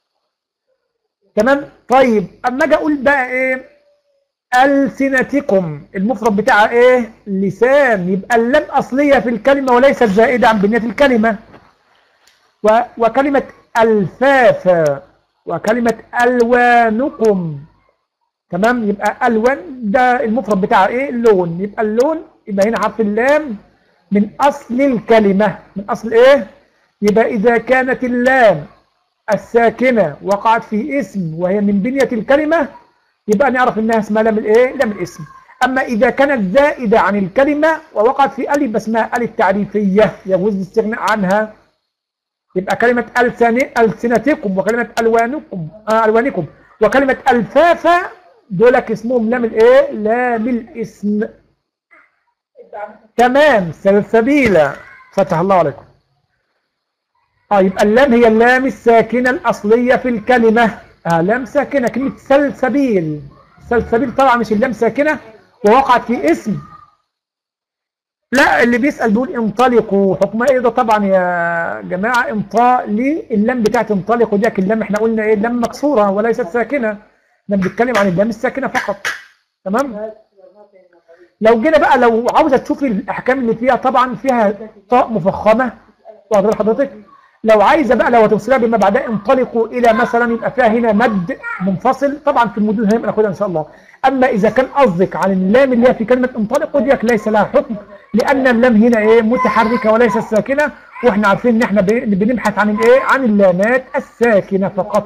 تمام طيب اما اجي اقول بقى ايه السنتكم المفرد بتاعها ايه لسان يبقى اللام اصليه في الكلمه وليست زائده عن بنيه الكلمه و... وكلمه الفاف وكلمه الوانكم تمام يبقى الوان ده المفرد بتاعها ايه اللون يبقى اللون يبقى هنا حرف اللام من اصل الكلمه من اصل ايه يبقى اذا كانت اللام الساكنة وقعت في اسم وهي من بنية الكلمة يبقى نعرف انها اسمها لام الايه لام الاسم اما اذا كانت زائدة عن الكلمة ووقعت في الف اسمها الف تعريفية يجوز الاستغناء عنها يبقى كلمة ألسنتكم وكلمة ألوانكم آه ألوانكم وكلمة الفافة دولك اسمهم لام الايه لام الاسم تمام سلسبيلة فتح الله عليكم اه يبقى اللام هي اللام الساكنة الأصلية في الكلمة آه لام ساكنة كلمة سلسبيل سلسبيل طبعا مش اللام ساكنة ووقعت في اسم لا اللي بيسأل بيقول انطلقوا حكمها ايه ده طبعا يا جماعة انطاء ليه اللام بتاعت انطلقوا دي اللام احنا قلنا ايه اللام مكسورة وليست ساكنة احنا بنتكلم عن اللام الساكنة فقط تمام لو جينا بقى لو عاوزة تشوفي الأحكام اللي فيها طبعا فيها طاء مفخمة واخد حضرتك لو عايزه بقى لو هتوصلها بما بعدها انطلقوا الى مثلا يبقى فيها هنا مد منفصل طبعا في المدود هنبقى ناخدها ان شاء الله اما اذا كان قصدك على اللام اللي هي في كلمه انطلقوا ديك ليس لها حكم لان اللام هنا ايه متحركه وليست ساكنه واحنا عارفين ان احنا بنبحث عن الايه عن اللامات الساكنه فقط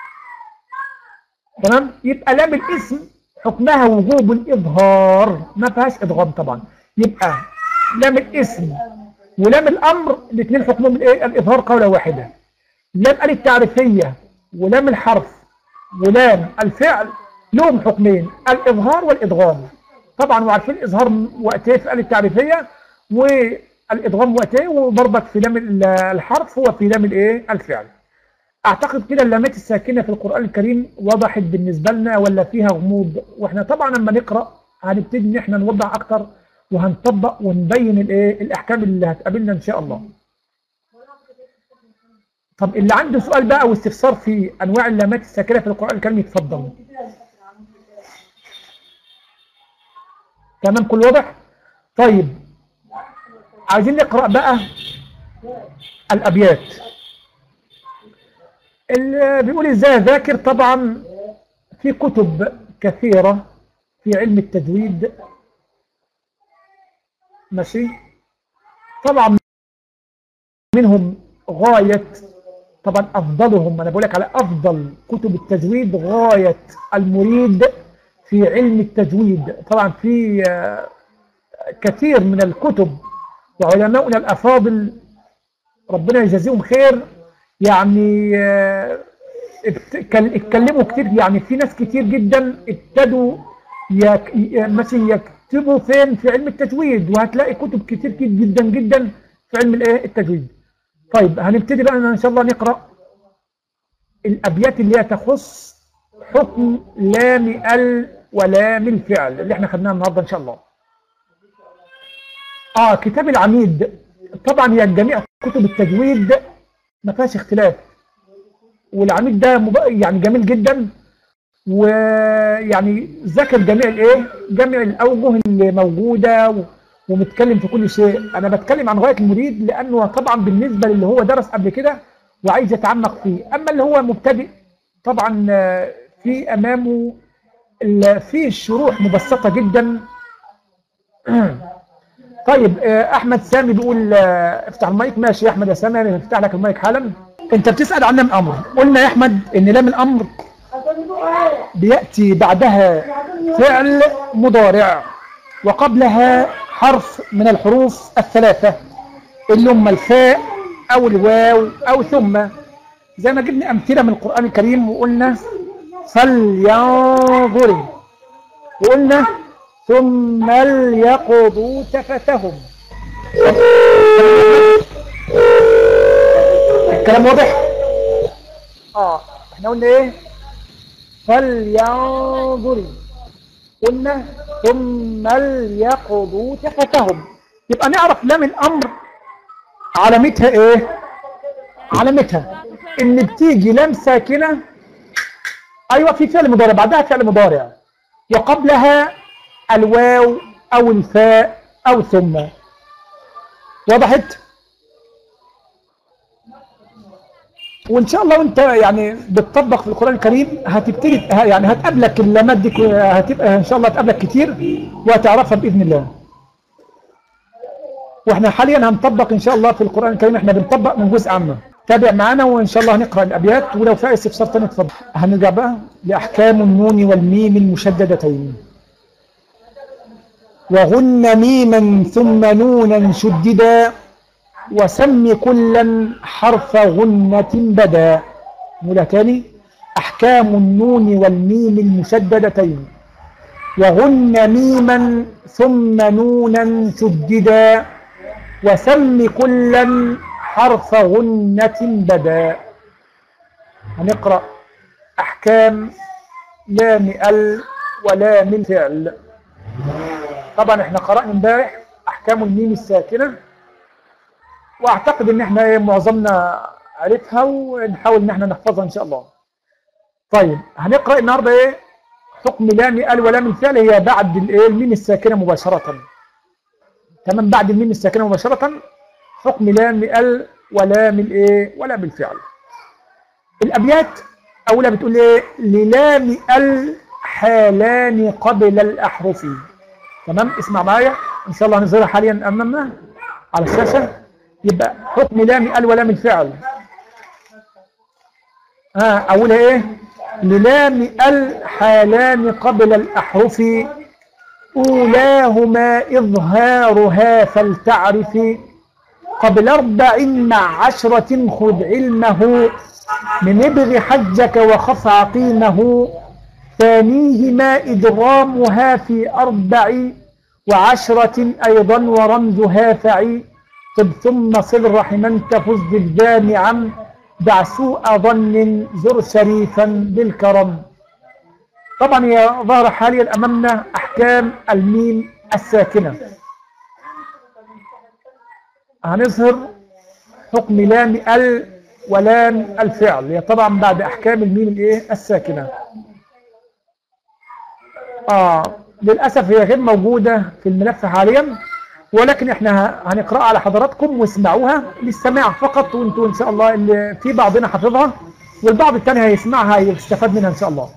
تمام يبقى لام الاسم حكمها وجوب الاظهار ما فيهاش ادغام طبعا يبقى لام الاسم ولام الامر الاثنين حكمهم الايه الاظهار قوله واحده لام التعريفيه ولام الحرف ولام الفعل لهم حكمين الاظهار والادغام طبعا وعارفين الاظهار وقتيه في التعريفيه والادغام وقتيه وبرضك في لام الحرف هو في لام الايه الفعل اعتقد كده اللامات الساكنه في القران الكريم وضحت بالنسبه لنا ولا فيها غموض واحنا طبعا لما نقرا هنبتدي ان احنا نوضح اكتر وهنطبق ونبين الايه الاحكام اللي هتقابلنا ان شاء الله طب اللي عنده سؤال بقى واستفسار في انواع اللامات الساكنه في القران الكريم يتفضل تمام كل واضح طيب عايزين نقرأ بقى الأبيات اللي بيقول ازاي اذاكر طبعا في كتب كثيرة في علم التجويد ماشي طبعا منهم غاية طبعا أفضلهم أنا بقول لك على أفضل كتب التجويد غاية المريد في علم التجويد طبعا في آه، كثير من الكتب وعلماؤنا الأفاضل ربنا يجازيهم خير يعني آه، ات- كل- اتكلموا كتير يعني في ناس كتير جدا ابتدوا يك ي- مثلا يكتبوا فين في علم التجويد وهتلاقي كتب كتير كتير جدا جدا في علم الايه التجويد طيب هنبتدي بقى ان شاء الله نقرا الابيات اللي هي تخص حكم لام ال ولام الفعل اللي احنا خدناها النهارده ان شاء الله اه كتاب العميد طبعا هي جميع كتب التجويد ما فيهاش اختلاف والعميد ده مب... يعني جميل جدا ويعني ذاكر جميع الايه جميع الاوجه اللي موجوده و... ومتكلم في كل شيء انا بتكلم عن غايه المريد لانه طبعا بالنسبه للي هو درس قبل كده وعايز يتعمق فيه اما اللي هو مبتدئ طبعا آه، في امامه ال- في شروح مبسطه جدا طيب آه، احمد سامي بيقول آه، افتح المايك ماشي يا احمد يا سامي انا هفتح لك المايك حالا انت بتسال عن لام الامر قلنا يا احمد ان لام الامر بياتي بعدها فعل مضارع وقبلها حرف من الحروف الثلاثه اللي هم الفاء او الواو او ثم زي ما جبنا امثله من القران الكريم وقلنا فلينظر وقلنا ثم ليقضوا تفتهم الكلام واضح اه احنا قلنا ايه فلينظر قلنا ثم ليقضوا تفتهم يبقى نعرف لام الامر علامتها ايه علامتها ان بتيجي لام ساكنه ايوه في فعل مضارع بعدها فعل مضارع وقبلها الواو او الفاء او ثم وضحت وان شاء الله وانت يعني بتطبق في القران الكريم هتبتدي ه- يعني هتقابلك اللامات دي ك- هتبقى ان شاء الله هتقابلك كتير وهتعرفها باذن الله واحنا حاليا هنطبق ان شاء الله في القران الكريم احنا بنطبق من جزء عامه تابع معانا وان شاء الله هنقرا الابيات ولو في استفسار تاني اتفضل هنرجع بقى لاحكام النون والميم المشددتين وغن ميما ثم نونا شددا وسم كلا حرف غنة بدا نقولها تاني أحكام النون والميم المشددتين وغن ميما ثم نونا شددا وسم كلا حرف غنة بدا هنقرأ أحكام لام ال ولام الفعل طبعا احنا قرأنا امبارح أحكام الميم الساكنة واعتقد ان احنا إيه معظمنا عرفها ونحاول ان احنا نحفظها ان شاء الله طيب هنقرا النهارده ايه حكم لام ال ولام الفعل هي بعد الايه الميم الساكنه مباشره تمام بعد الميم الساكنه مباشره حكم لام ال ولام الايه ولام الفعل الابيات اولى بتقول ايه للام ال حالان قبل الاحرف تمام اسمع معايا ان شاء الله هنظهرها حاليا امامنا على الشاشه يبقى حكم لام ال ولام الفعل ها اولها ايه للام ال حالان قبل الاحرف اولاهما اظهارها فلتعرف قبل اربع مع عشرة خذ علمه من ابغ حجك وخف عقيمه ثانيهما إدغامها في أربع وعشرة أيضا ورمزها فعي طب ثم صل رحما تفز بالجامعا دع سوء ظن زر شريفا بالكرم طبعا هي ظهر حاليا أمامنا أحكام الميم الساكنة هنظهر حكم لام ال ولام الفعل هي طبعا بعد أحكام الميم الايه الساكنة آه للأسف هي غير موجودة في الملف حاليا ولكن احنا هنقرأها على حضراتكم واسمعوها للسماع فقط وانتوا ان شاء الله اللي في بعضنا حافظها والبعض الثاني هيسمعها يستفاد منها ان شاء الله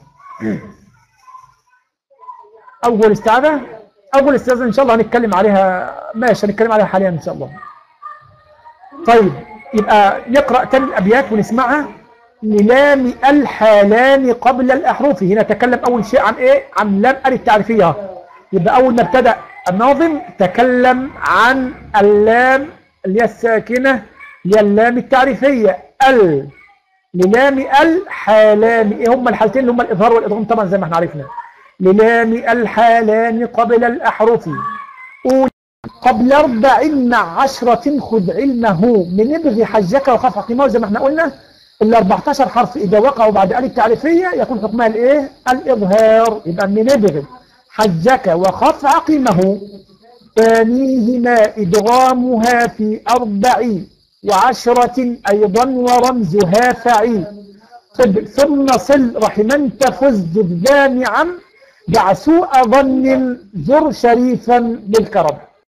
اول استعاذة اول استعاذة ان شاء الله هنتكلم عليها ماشي هنتكلم عليها حاليا ان شاء الله طيب يبقى نقرأ تاني الابيات ونسمعها للام الحالان قبل الاحرف هنا تكلم اول شيء عن ايه عن لام ال التعريفيه يبقى اول ما ابتدأ الناظم تكلم عن اللام اللي هي الساكنة هي اللام التعريفية ال للام ال حالان ايه هم الحالتين اللي هم الاظهار والادغام طبعا زي ما احنا عرفنا للام الحالان قبل الاحرف أولى قبل اربع مع عشرة خذ علمه من ابغي حجك وخف عقيمه زي ما احنا قلنا ال 14 حرف اذا وقعوا بعد ال التعريفيه يكون حكمها الايه الاظهار يبقى من ابغي حجك وخف عقيمه ثانيهما إدغامها في أربع وعشرة أيضا ورمزها فعي طب ثم صل رحما تفز جامعا دع سوء ظن زر شريفا بالكرم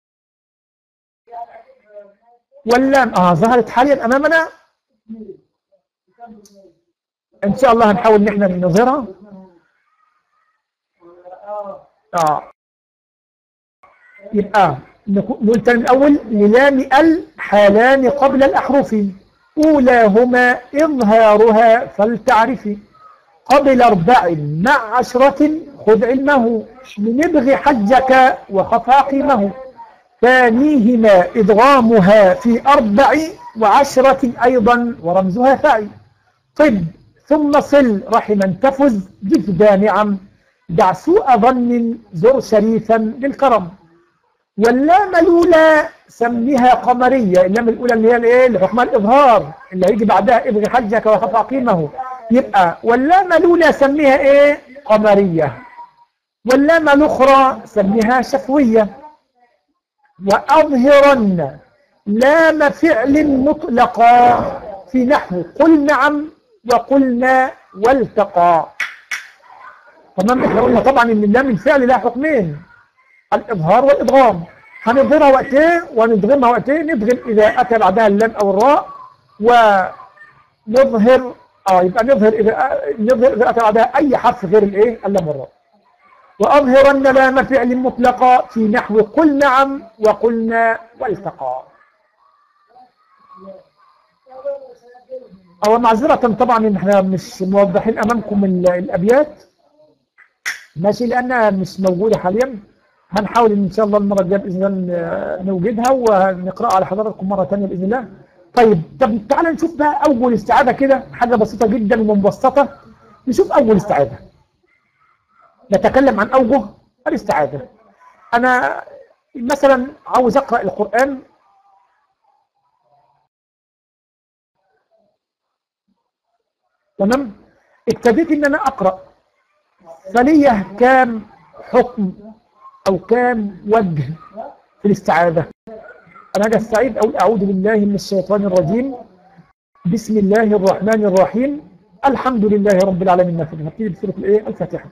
واللام اه ظهرت حاليا امامنا ان شاء الله هنحاول ان احنا نظهرها اه يبقى نقول تاني من الأول للام ال حالان قبل الأحرف أولاهما إظهارها فلتعرفي قبل أربع مع عشرة خذ علمه من ابغي حجك وخف عقيمه ثانيهما إدغامها في أربع وعشرة أيضا ورمزها فعي طب ثم صل رحما تفز جفدا نعم دع سوء ظن زر شريفا للكرم واللام الأولى سميها قمرية اللام الأولى اللي هي الايه اللي حكمها الإظهار اللي هيجي بعدها ابغي حجك وخف عقيمه يبقى واللام الأولى سميها ايه قمرية واللام الأخرى سميها شفوية وأظهرن لام فعل مطلقا في نحو قل نعم وقلنا والتقى تمام احنا قلنا طبعا ان اللام الفعل لها حكمين الإظهار والإدغام هنظهرها وقتين وندغمها وقتين ندغم إذا أتى بعدها اللام أو الراء ونظهر آه يبقى نظهر إذا نظهر إذا أتى بعدها أي حرف غير الإيه اللام والراء وأظهرن لام فعل مطلقا في نحو قل نعم وقلنا والتقى أو معذرة طبعا إن احنا مش موضحين أمامكم الأبيات ماشي لأنها مش موجودة حاليا هنحاول إن شاء الله المرة الجاية بإذن الله نوجدها ونقرأها على حضراتكم مرة ثانية بإذن الله طيب طب تعالى نشوف بقى أول استعادة كده حاجة بسيطة جدا ومبسطة نشوف أول استعادة نتكلم عن أوجه الاستعادة أنا مثلا عاوز أقرأ القرآن تمام ابتديت ان انا اقرأ فليه كام حكم او كام وجه في الاستعاذة انا اجي استعيذ اقول اعوذ بالله من الشيطان الرجيم بسم الله الرحمن الرحيم الحمد لله رب العالمين مثلا هبتدي بسورة الايه الفاتحة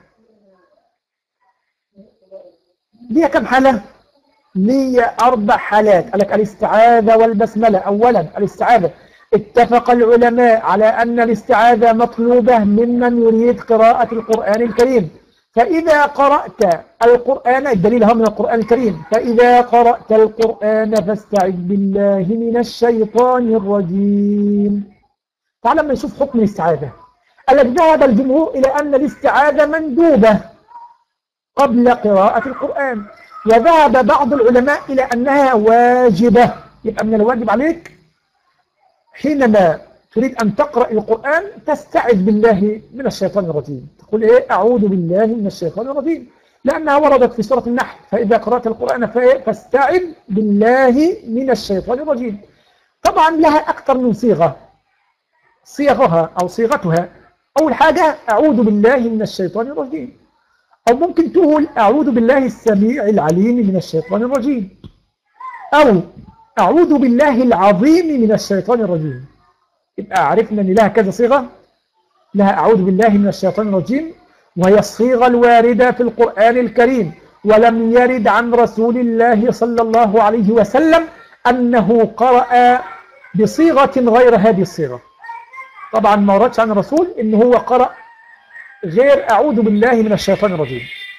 ليها كم حالة ليا اربع حالات قال لك الاستعاذة والبسملة اولا الاستعاذة اتفق العلماء على أن الاستعاذة مطلوبة ممن يريد قراءة القرآن الكريم فإذا قرأت القرآن الدليل هم من القرآن الكريم فإذا قرأت القرآن فاستعذ بالله من الشيطان الرجيم تعال لما نشوف حكم الاستعاذة قال لك ذهب الجمهور إلى أن الاستعاذة مندوبة قبل قراءة القرآن وذهب بعض العلماء إلى أنها واجبة يبقى من الواجب عليك حينما تريد أن تقرأ القرآن تستعذ بالله من الشيطان الرجيم تقول إيه أعوذ بالله من الشيطان الرجيم لأنها وردت في سورة النحل فإذا قرأت القرآن فاستعذ بالله من الشيطان الرجيم طبعا لها أكثر من صيغة صيغها أو صيغتها أول حاجة أعوذ بالله من الشيطان الرجيم أو ممكن تقول أعوذ بالله السميع العليم من الشيطان الرجيم أو أعوذ بالله العظيم من الشيطان الرجيم يبقى عرفنا أن لها كذا صيغة لها أعوذ بالله من الشيطان الرجيم وهي الصيغة الواردة في القرآن الكريم ولم يرد عن رسول الله صلى الله عليه وسلم أنه قرأ بصيغة غير هذه الصيغة طبعا ما وردش عن الرسول إن هو قرأ غير أعوذ بالله من الشيطان الرجيم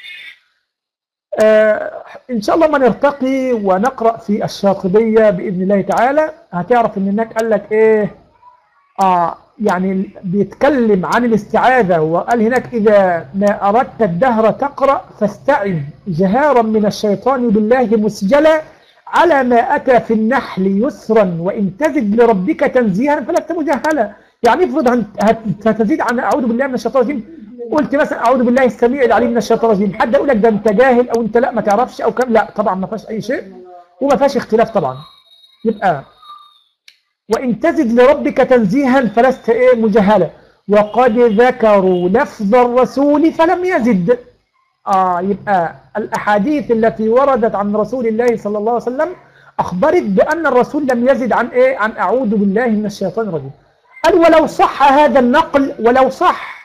آه إن شاء الله ما نرتقي ونقرأ في الشاطبية بإذن الله تعالى هتعرف إن هناك قال لك إيه آه يعني بيتكلم عن الاستعاذة وقال هناك إذا ما أردت الدهر تقرأ فاستعذ جهارا من الشيطان بالله مسجلا على ما أتى في النحل يسرا وإن تزد لربك تنزيها فلست مجهلا يعني افرض هتزيد عن أعوذ بالله من الشيطان الرجيم قلت مثلا أعوذ بالله السميع العليم من الشيطان الرجيم حد يقول لك ده أنت جاهل أو أنت لا ما تعرفش أو كم لا طبعا ما فيهاش أي شيء وما فيهاش اختلاف طبعا يبقى وإن تزد لربك تنزيها فلست إيه مجهلا وقد ذكروا لفظ الرسول فلم يزد آه يبقى الأحاديث التي وردت عن رسول الله صلى الله عليه وسلم أخبرت بأن الرسول لم يزد عن إيه عن أعوذ بالله من الشيطان الرجيم قال ولو صح هذا النقل ولو صح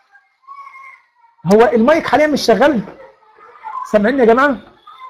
هو المايك حاليا مش شغال سامعين يا جماعة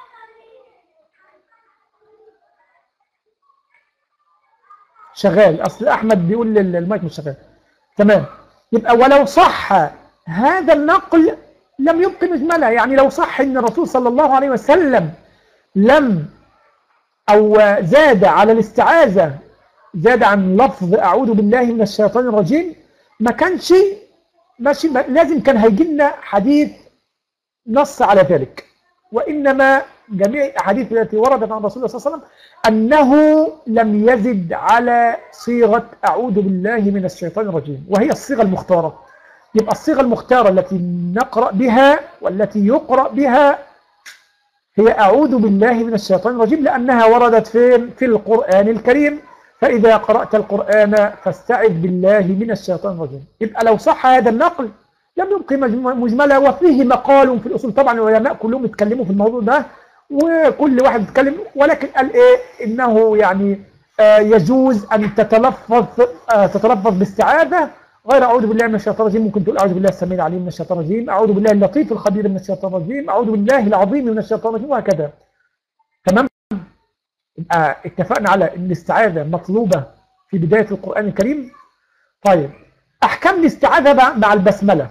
شغال أصل أحمد بيقول المايك مش شغال تمام يبقى ولو صح هذا النقل لم يبقي مجملة يعني لو صح أن الرسول صلى الله عليه وسلم لم أو زاد على الاستعاذة زاد عن لفظ أعوذ بالله من الشيطان الرجيم ما كانش ماشي لازم كان هيجي لنا حديث نص على ذلك وإنما جميع الأحاديث التي وردت عن رسول الله صلى الله عليه وسلم أنه لم يزد على صيغة أعوذ بالله من الشيطان الرجيم وهي الصيغة المختارة يبقى الصيغة المختارة التي نقرأ بها والتي يقرأ بها هي أعوذ بالله من الشيطان الرجيم لأنها وردت فين في القرآن الكريم فإذا قرأت القرآن فاستعذ بالله من الشيطان الرجيم يبقى لو صح هذا النقل لم يبقي مجملة وفيه مقال في الأصول طبعا العلماء كلهم يتكلموا في الموضوع ده وكل واحد يتكلم ولكن قال إيه إنه يعني آه يجوز أن تتلفظ آه تتلفظ باستعاذة غير أعوذ بالله من الشيطان الرجيم ممكن تقول أعوذ بالله السميع العليم من الشيطان الرجيم أعوذ بالله اللطيف الخبير من الشيطان الرجيم أعوذ بالله العظيم من الشيطان الرجيم وهكذا تمام يبقى اتفقنا على ان الاستعاذة مطلوبة في بداية القرآن الكريم طيب أحكام الاستعاذة مع البسملة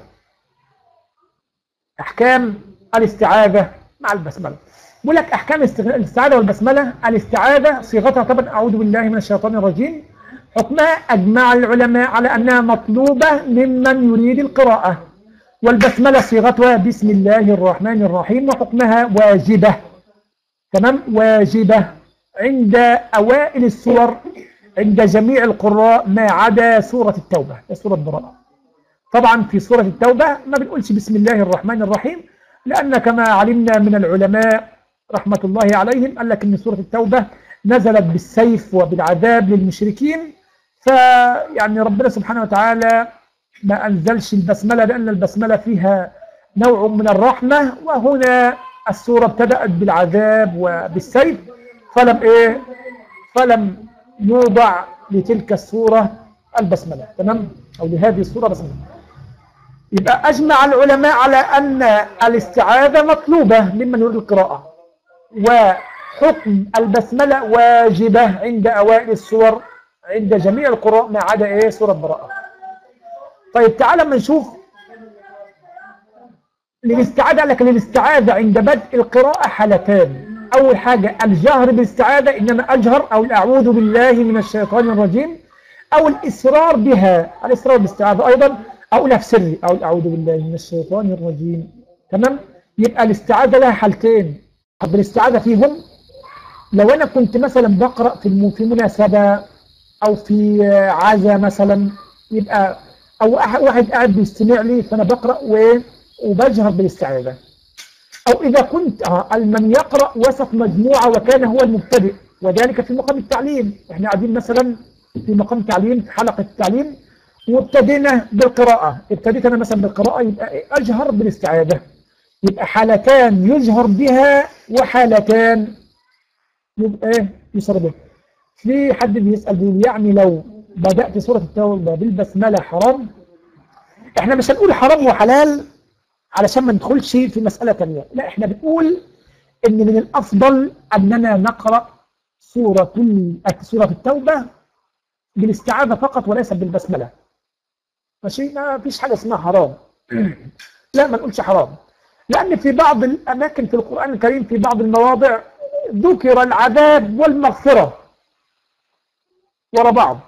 أحكام الاستعاذة مع البسملة بقول لك أحكام الاستعاذة والبسملة الاستعاذة صيغتها طبعا أعوذ بالله من الشيطان الرجيم حكمها أجمع العلماء على أنها مطلوبة ممن يريد القراءة والبسملة صيغتها بسم الله الرحمن الرحيم وحكمها واجبة تمام واجبة عند أوائل السور عند جميع القراء ما عدا سورة التوبة سورة براءة طبعا في سورة التوبة ما بنقولش بسم الله الرحمن الرحيم لأن كما علمنا من العلماء رحمة الله عليهم قال لك أن سورة التوبة نزلت بالسيف وبالعذاب للمشركين فيعني ربنا سبحانه وتعالى ما أنزلش البسملة لأن البسملة فيها نوع من الرحمة وهنا السورة ابتدأت بالعذاب وبالسيف فلم إيه فلم يوضع لتلك السورة البسملة تمام أو لهذه السورة بسملة يبقى أجمع العلماء على أن الاستعاذة مطلوبة ممن يريد القراءة وحكم البسملة واجبة عند أوائل السور عند جميع القراء ما عدا إيه سورة براءة طيب تعالى ما نشوف للاستعاذة لك للاستعاذة عند بدء القراءة حالتان أول حاجة الجهر بالاستعاذة إنما أجهر أو الأعوذ بالله من الشيطان الرجيم أو الإصرار بها الإصرار بالاستعاذة أيضا أقولها في سري أو الأعوذ بالله من الشيطان الرجيم تمام يبقى الاستعاذة لها حالتين طب الاستعاذة فيهم لو أنا كنت مثلا بقرأ في في مناسبة أو في عزا مثلا يبقى أو واحد قاعد بيستمع لي فأنا بقرأ وبجهر بالاستعاذة أو إذا كنت من يقرأ وسط مجموعة وكان هو المبتدئ وذلك في مقام التعليم احنا قاعدين مثلا في مقام تعليم في حلقة التعليم وابتدينا بالقراءة ابتديت أنا مثلا بالقراءة يبقى أجهر بالاستعاذة يبقى حالتان يجهر بها وحالتان يبقى ايه يصر بها في حد بيسأل بيقول يعني لو بدأت سورة التوبة بالبسملة حرام احنا مش هنقول حرام وحلال علشان ما ندخلش في مسألة تانية لا احنا بنقول ان من الافضل اننا نقرأ سورة سورة التوبة بالاستعاذة فقط وليس بالبسملة ماشي ما فيش حاجة اسمها حرام لا ما نقولش حرام لأن في بعض الأماكن في القرآن الكريم في بعض المواضع ذكر العذاب والمغفرة ورا بعض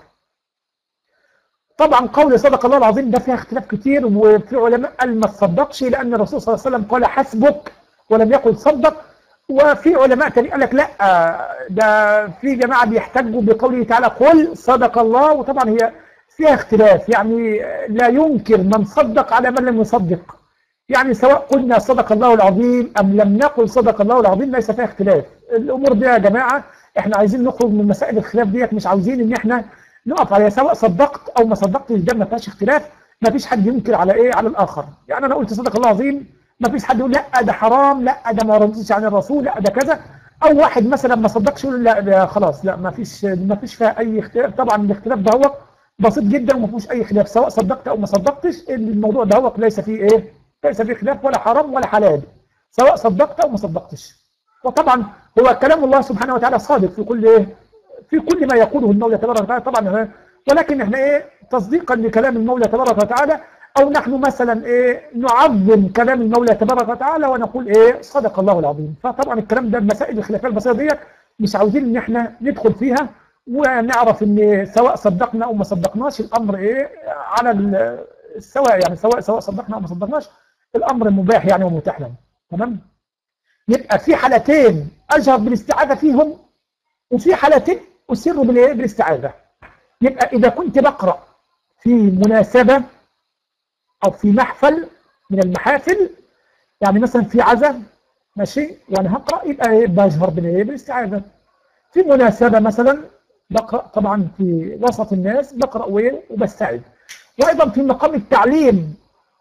طبعا قول صدق الله العظيم ده فيها اختلاف كتير وفي علماء قال ما تصدقش لأن الرسول صلى الله عليه وسلم قال حسبك ولم يقل صدق وفي علماء تاني قال لك لا ده في جماعة بيحتجوا بقوله تعالى قل صدق الله وطبعا هي فيها اختلاف يعني لا ينكر من صدق على من لم يصدق يعني سواء قلنا صدق الله العظيم أم لم نقل صدق الله العظيم ليس فيها اختلاف الأمور دي يا جماعة احنا عايزين نخرج من مسائل الخلاف ديت مش عاوزين ان احنا نقف عليها سواء صدقت او ما صدقتش ده ما فيهاش اختلاف ما فيش حد ينكر على ايه على الاخر يعني انا قلت صدق الله العظيم ما فيش حد يقول لا ده حرام لا ده ما ردتش عن الرسول لا ده كذا او واحد مثلا ما صدقش يقول لا ده خلاص لا ما فيش ما فيش فيها اي اختلاف طبعا الاختلاف ده هو بسيط جدا وما فيهوش اي خلاف سواء صدقت او ما صدقتش الموضوع ده هو ليس فيه ايه ليس فيه خلاف ولا حرام ولا حلال سواء صدقت او ما صدقتش وطبعا هو كلام الله سبحانه وتعالى صادق في كل ايه في كل ما يقوله المولى تبارك وتعالى طبعا ولكن احنا ايه تصديقا لكلام المولى تبارك وتعالى او نحن مثلا ايه نعظم كلام المولى تبارك وتعالى ونقول ايه صدق الله العظيم فطبعا الكلام ده مسائل الخلافيه البسيطه ديت مش عاوزين ان احنا ندخل فيها ونعرف ان سواء صدقنا او ما صدقناش الامر ايه على السواء يعني سواء سواء صدقنا او ما صدقناش الامر مباح يعني ومتاح لنا تمام يبقى في حالتين اجهر بالاستعاذه فيهم وفي حالتين اسر بالاستعاذه يبقى اذا كنت بقرا في مناسبه او في محفل من المحافل يعني مثلا في عزاء ماشي وانا هقرا يبقى ايه بجهر بالاستعاذه في مناسبه مثلا بقرا طبعا في وسط الناس بقرا وبستعذ وايضا في مقام التعليم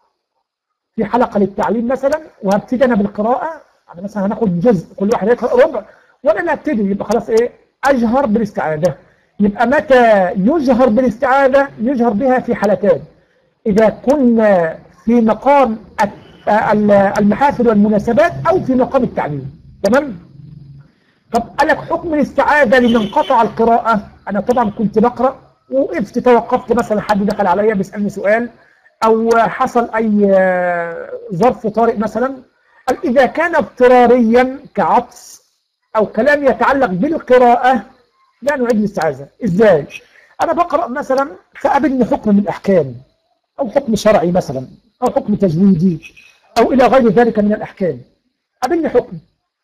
في حلقه للتعليم مثلا وهبتدي انا بالقراءه يعني مثلا هناخد جزء كل واحد يقرا ربع وانا اللي هبتدي يبقى خلاص ايه اجهر بالاستعاذه يبقى متى يجهر بالاستعاذه يجهر بها في حالتين إذا كنا في مقام المحافل والمناسبات أو في مقام التعليم تمام؟ طب قال لك حكم الاستعاذة لمن قطع القراءة أنا طبعا كنت بقرأ وقفت توقفت مثلا حد دخل عليا بيسألني سؤال أو حصل أي ظرف طارئ مثلا قال إذا كان اضطراريا كعطس أو كلام يتعلق بالقراءة لا نعيد الاستعاذة إزاي؟ أنا بقرأ مثلا فقابلني حكم من الأحكام أو حكم شرعي مثلا أو حكم تجويدي أو إلى غير ذلك من الأحكام قابلني حكم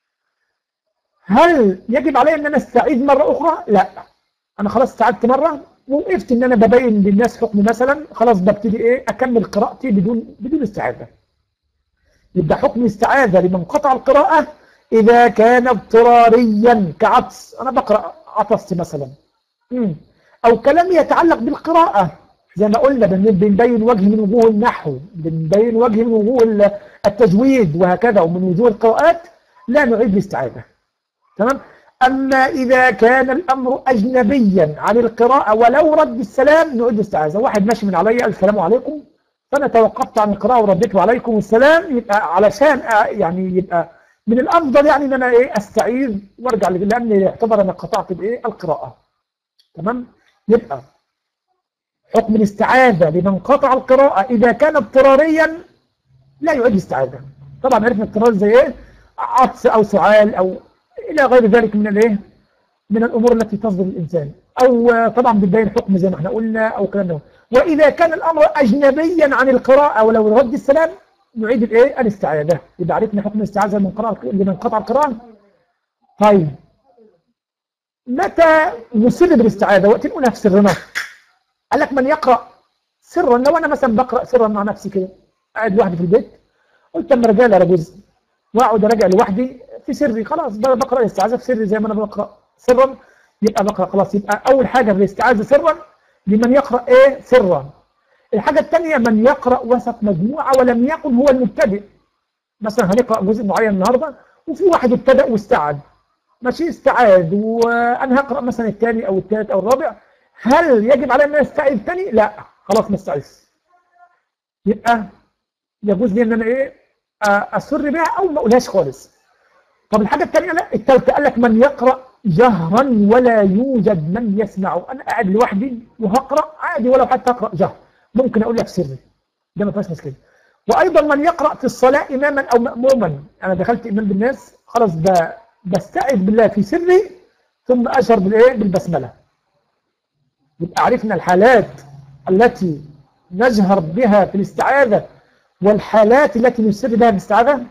هل يجب علي أن أنا استعيد مرة أخرى؟ لا أنا خلاص استعدت مرة ووقفت أن أنا ببين للناس حكم مثلا خلاص ببتدي إيه أكمل قراءتي بدون بدون استعاذة يبقى حكم استعاذة لمن قطع القراءة إذا كان اضطراريا كعطس أنا بقرأ عطست مثلا أو كلام يتعلق بالقراءة زي ما قلنا بنبين وجه من وجوه النحو بنبين وجه من وجوه التجويد وهكذا ومن وجوه القراءات لا نعيد الاستعاذة تمام أما إذا كان الأمر أجنبيا عن القراءة ولو رد السلام نعيد الاستعاذة واحد ماشي من عليا السلام عليكم فأنا توقفت عن القراءة ورديت عليكم السلام يبقى علشان يعني يبقى من الأفضل يعني إن أنا إيه أستعيذ وأرجع لأن يعتبر أنا قطعت بإيه القراءة تمام يبقى حكم الاستعاذة لمن قطع القراءة إذا كان اضطراريا لا يعيد الاستعاذة طبعا عرفنا اضطرار زي ايه عطس أو سعال أو إلى غير ذلك من الايه من الأمور التي تصدر الإنسان أو طبعا بتبين حكم زي ما احنا قلنا أو كلام ده وإذا كان الأمر أجنبيا عن القراءة ولو رد السلام نعيد الايه الاستعاذة يبقى عرفنا حكم الاستعاذة لمن قطع لمن قطع القراءة طيب متى نصيب بالاستعاذة وقت نقولها في سرنا قال لك من يقرأ سرا لو أنا مثلا بقرأ سرا مع نفسي كده قاعد لوحدي في البيت قلت اما رجال على جزء واقعد اراجع لوحدي في سري خلاص بقرأ الاستعاذة في سري زي ما أنا بقرأ سرا يبقى بقرأ خلاص يبقى أول حاجة في الاستعاذة سرا لمن يقرأ إيه سرا الحاجة الثانية من يقرأ وسط مجموعة ولم يكن هو المبتدئ مثلا هنقرأ جزء معين النهاردة وفي واحد ابتدأ واستعاد ماشي استعاد وأنا هقرأ مثلا الثاني أو الثالث أو الرابع هل يجب علي أن أستعيد ثاني؟ لا خلاص ما استعيذ يبقى يجوز لي أن أنا إيه آه، أسر بها أو ما أقولهاش خالص طب الحاجة الثانية لا الثالثة قال لك من يقرأ جهرا ولا يوجد من يسمعه أنا قاعد لوحدي وهقرأ عادي ولو حتى أقرأ جهر ممكن أقول لك سري ده ما فيهاش مشكلة وأيضا من يقرأ في الصلاة إماما أو مأموما أنا دخلت إمام بالناس خلاص ب- بستعذ بالله في سري ثم أشهر بالإيه بالبسملة يبقى عرفنا الحالات التي نجهر بها في الاستعاذة والحالات التي نسر بها الاستعاذة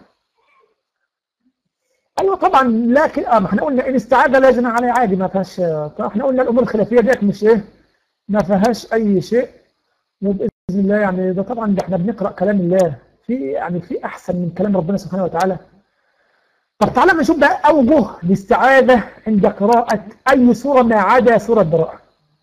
ايوه طبعا لكن اه ما احنا قلنا الاستعاذة لازم على عادي ما فيهاش طبعا احنا قلنا الامور الخلافية ديت مش ايه ما فيهاش اي شيء وباذن الله يعني ده طبعا ده احنا بنقرا كلام الله في يعني في احسن من كلام ربنا سبحانه وتعالى طب تعالى نشوف بقى اوجه الاستعاذة عند قراءة اي سورة ما عدا سورة براءة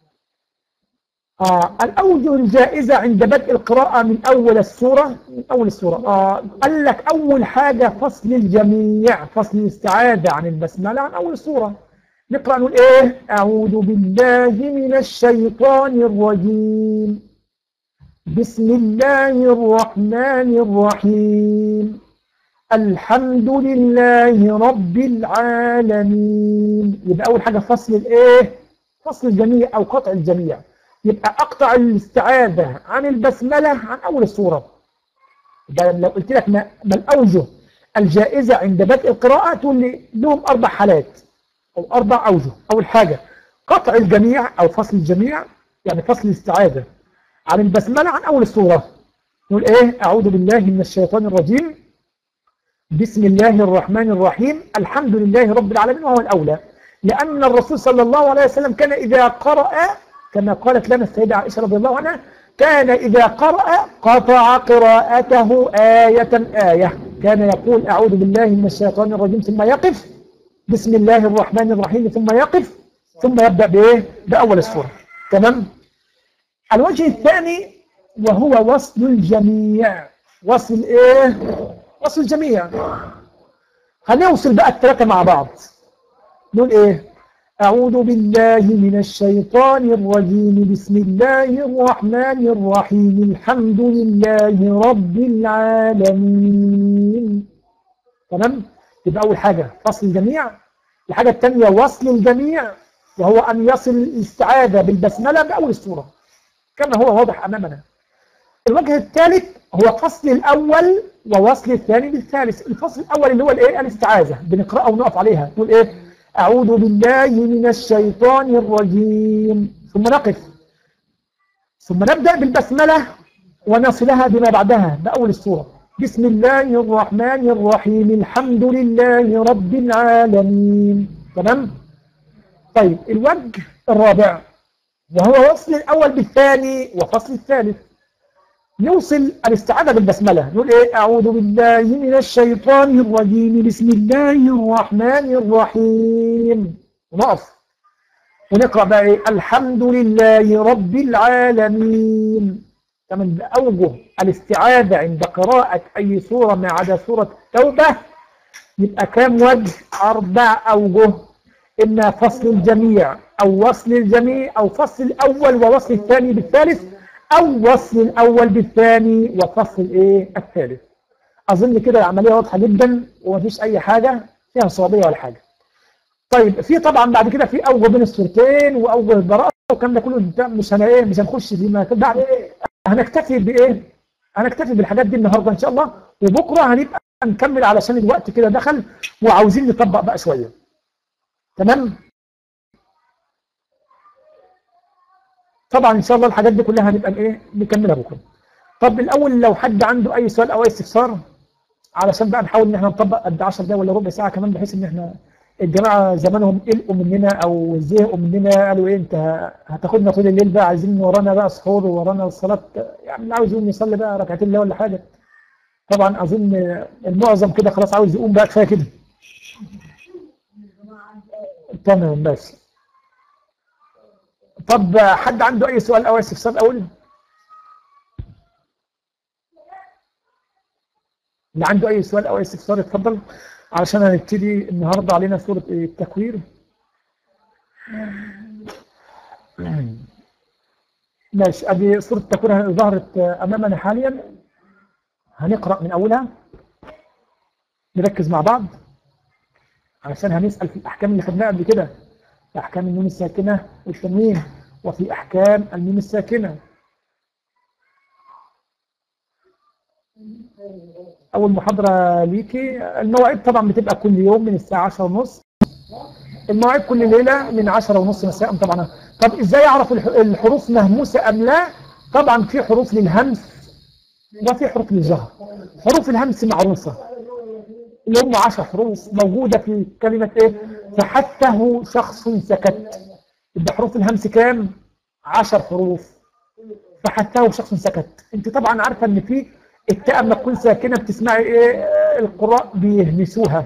آه الأوجه الجائزة عند بدء القراءة من أول السورة من أول السورة آه قال لك أول حاجة فصل الجميع فصل الاستعاذة عن البسملة عن أول السورة نقرأ نقول إيه أعوذ بالله من الشيطان الرجيم بسم الله الرحمن الرحيم الحمد لله رب العالمين يبقى أول حاجة فصل الإيه فصل الجميع أو قطع الجميع يبقى أقطع الاستعاذة عن البسملة عن أول السورة ده لو قلت لك ما, ما الأوجه الجائزة عند بدء القراءة تقول لي لهم أربع حالات أو أربع أوجه أول حاجة قطع الجميع أو فصل الجميع يعني فصل الاستعاذة عن البسملة عن أول السورة نقول إيه أعوذ بالله من الشيطان الرجيم بسم الله الرحمن الرحيم الحمد لله رب العالمين وهو الأولى لأن الرسول صلى الله عليه وسلم كان إذا قرأ كما قالت لنا السيدة عائشة رضي الله عنها كان إذا قرأ قطع قراءته آية آية كان يقول أعوذ بالله من الشيطان الرجيم ثم يقف بسم الله الرحمن الرحيم ثم يقف ثم يبدأ بإيه بأول السورة تمام الوجه الثاني وهو وصل الجميع وصل إيه وصل الجميع هنوصل بقى الثلاثة مع بعض نقول إيه أعوذ بالله من الشيطان الرجيم بسم الله الرحمن الرحيم الحمد لله رب العالمين تمام يبقى أول حاجة فصل الجميع الحاجة الثانية وصل الجميع وهو أن يصل الاستعاذة بالبسملة بأول السورة كما هو واضح أمامنا الوجه الثالث هو فصل الأول ووصل الثاني بالثالث الفصل الأول اللي هو الإيه الاستعاذة بنقرأها ونقف عليها نقول إيه أعوذ بالله من الشيطان الرجيم ثم نقف ثم نبدأ بالبسملة ونصلها بما بعدها بأول السورة بسم الله الرحمن الرحيم الحمد لله رب العالمين تمام طيب الوجه الرابع وهو وصل الأول بالثاني وفصل الثالث نوصل الاستعاذة بالبسملة نقول ايه اعوذ بالله من الشيطان الرجيم بسم الله الرحمن الرحيم ونقف ونقرأ بقى ايه الحمد لله رب العالمين كمان بأوجه الاستعاذة عند قراءة أي سورة ما عدا سورة التوبة يبقى كام وجه أربع أوجه إما فصل الجميع أو وصل الجميع أو فصل الأول ووصل الثاني بالثالث أو وصل الأول بالثاني وفصل إيه الثالث أظن كده العملية واضحة جدا ومفيش أي حاجة فيها صعوبية ولا حاجة طيب في طبعا بعد كده في أوجه بين السورتين وأوجه البراءة والكلام ده كله مش هن إيه مش هنخش فيما بعد إيه هنكتفي بإيه هنكتفي بالحاجات دي النهاردة إن شاء الله وبكرة هنبقى نكمل علشان الوقت كده دخل وعاوزين نطبق بقى شوية تمام طبعا ان شاء الله الحاجات دي كلها هنبقى ايه نكملها بكره طب الاول لو حد عنده اي سؤال او اي استفسار علشان بقى نحاول ان احنا نطبق قد 10 دقايق ولا ربع ساعه كمان بحيث ان احنا الجماعه زمانهم قلقوا مننا او زهقوا مننا قالوا ايه انت هتاخدنا طول الليل بقى عايزين ورانا بقى سحور ورانا الصلاه يعني اللي عاوز يقوم يصلي بقى ركعتين ولا حاجه طبعا اظن المعظم كده خلاص عاوز يقوم بقى كفايه كده تمام بس طب حد عنده اي سؤال او استفسار اول اللي عنده اي سؤال او استفسار اتفضل علشان هنبتدي النهارده علينا سوره التكوير ماشي ادي سوره التكوير ظهرت امامنا حاليا هنقرا من اولها نركز مع بعض علشان هنسأل في الأحكام اللي خدناها قبل كده في أحكام النون الساكنة والتنوين وفي أحكام الميم الساكنة أول محاضرة ليكي المواعيد طبعا بتبقى كل يوم من الساعة 10 ونص المواعيد كل ليلة من 10 ونص مساء طبعا طب إزاي أعرف الح- الحروف مهموسة أم لا طبعا في حروف للهمس وفي حروف للجهر حروف الهمس معروفة اللي هم 10 حروف موجودة في كلمة إيه فحته شخص سكت يبقى حروف الهمس كام 10 حروف فحته شخص سكت انت طبعا عارفه ان في التاء لما تكون ساكنه بتسمعي ايه آه، القراء بيهمسوها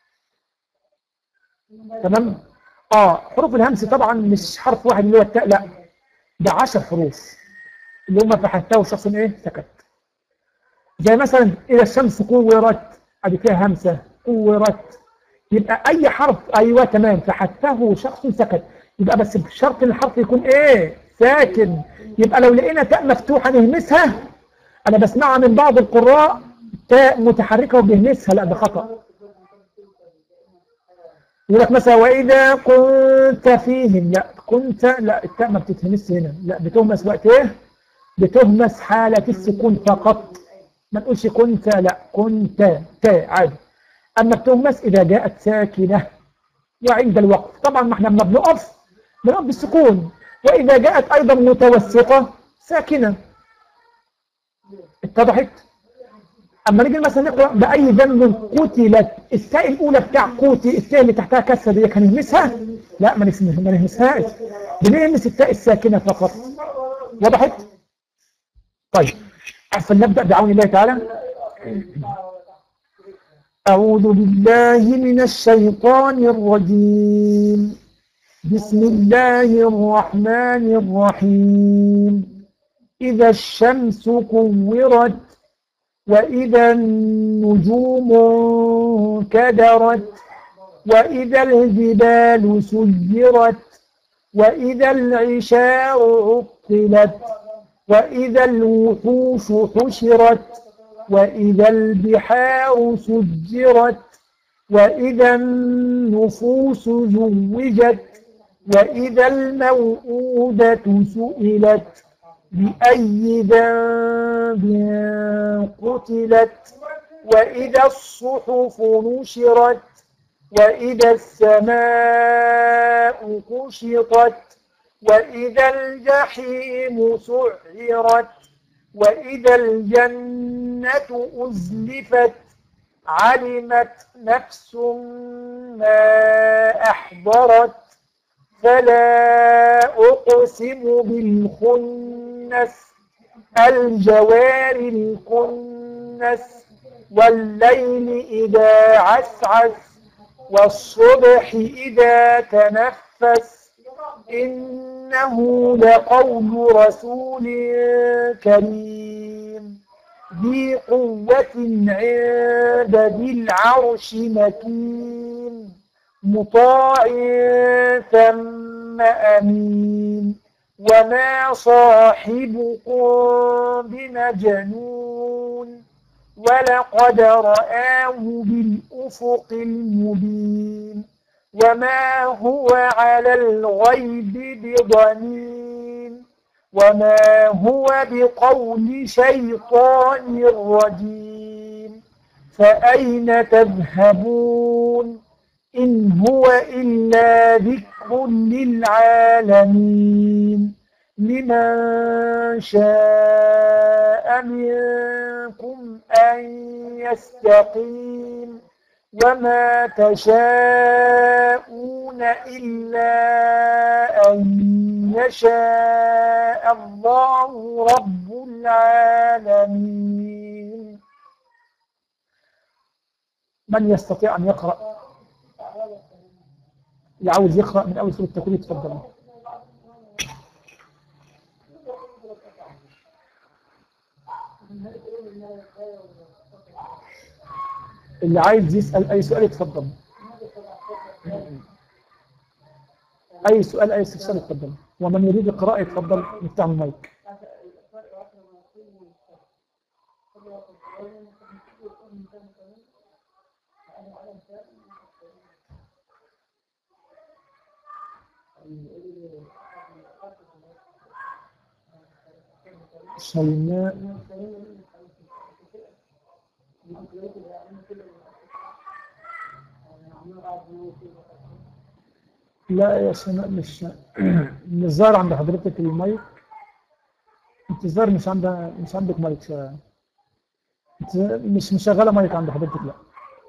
تمام اه حروف الهمس طبعا مش حرف واحد اللي هو التاء لا ده 10 حروف اللي هم فحته شخص ايه سكت زي مثلا اذا الشمس كورت ادي فيها همسه كورت يبقى اي حرف ايوه تمام فحته شخص سكت يبقى بس بشرط ان الحرف يكون ايه ساكن يبقى لو لقينا تاء مفتوحه نهمسها انا بسمعها من بعض القراء تاء متحركه وبيهمسها لا ده خطا يقول لك مثلا واذا كنت فيهم لا كنت لا التاء ما بتتهمس هنا لا بتهمس وقت ايه بتهمس حاله السكون فقط ما تقولش كنت لا كنت تاء عادي اما بتهمس اذا جاءت ساكنه وعند الوقف طبعا ما احنا لما بنقف بنقف بالسكون واذا جاءت ايضا متوسطه ساكنه اتضحت اما نيجي مثلا نقرا باي ذنب قتلت التاء الاولى بتاع قوتي التاء اللي تحتها كسره دي هنهمسها لا ما نهمسها ما نهمسهاش بنهمس التاء الساكنه فقط وضحت طيب فلنبدا بعون الله تعالى أعوذ بالله من الشيطان الرجيم بسم الله الرحمن الرحيم إذا الشمس كورت وإذا النجوم كدرت وإذا الجبال سيرت وإذا العشار عطلت وإذا الوحوش حشرت وإذا البحار سجرت وإذا النفوس زوجت وإذا الموءودة سئلت بأي ذنب قتلت وإذا الصحف نشرت وإذا السماء كشطت وإذا الجحيم سعرت وإذا الجنة أزلفت علمت نفس ما أحضرت فلا أقسم بالخنس الجوار الكنس والليل إذا عسعس والصبح إذا تنفس إنه لقول رسول كريم ذي قوة عند ذي العرش مكين مطاع ثم أمين وما صاحبكم بمجنون ولقد رآه بالأفق المبين وما هو على الغيب بضنين وما هو بقول شيطان رجيم فأين تذهبون إن هو إلا ذكر للعالمين لمن شاء منكم أن يستقيم وما تشاءون إلا أن يشاء الله رب العالمين من يستطيع أن يقرأ اللي عاوز يقرأ من أول سورة التكوين يتفضل اللي عايز يسأل أي سؤال يتفضل أي سؤال أي استفسار يتفضل ومن يريد القراءة يتفضل نفتح المايك شيماء لا يا سناء مش مش ظاهر عند حضرتك المايك انت ظاهر مش عندها مش عندك مايك شا- انت مش مشغله مايك عند حضرتك لا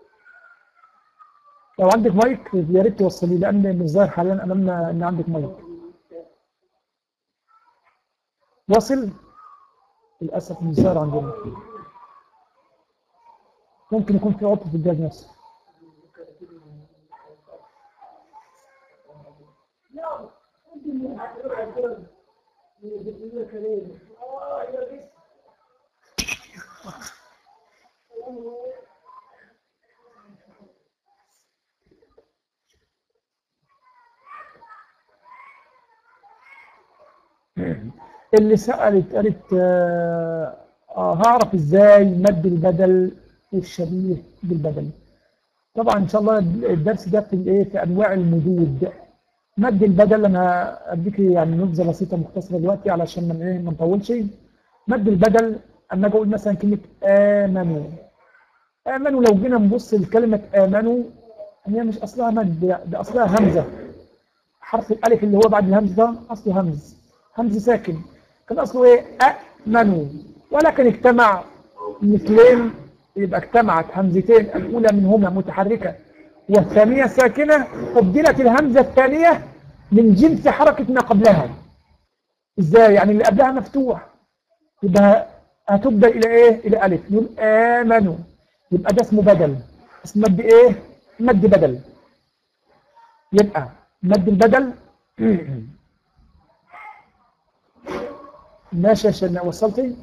لو عندك مايك يا ريت توصلي لان مش ظاهر حاليا امامنا ان عندك مايك واصل للاسف مش ظاهر عندنا ممكن يكون في عطل في الجهاز نفسه اللي سألت قالت آه آه، هعرف ازاي مد البدل الشبيه بالبدل طبعا ان شاء الله الدرس ده في الايه في انواع المدود مد البدل انا اديك يعني نبذه بسيطه مختصره دلوقتي علشان ما ايه ما نطولش مد البدل اما اجي اقول مثلا كلمه امنوا امنوا لو جينا نبص لكلمه امنوا هي مش اصلها مد ده اصلها همزه حرف الالف اللي هو بعد الهمز ده اصله همز همز ساكن كان اصله ايه امنوا ولكن اجتمع مثلين يبقى اجتمعت همزتين الاولى منهما متحركه والثانيه ساكنه قبلت الهمزه الثانيه من جنس حركه ما قبلها ازاي يعني اللي قبلها مفتوح يبقى هتبدل الى ايه الى الف نقول امنوا يبقى ده اسمه بدل اسمه مد ايه مد بدل يبقى مد البدل ماشي عشان وصلتي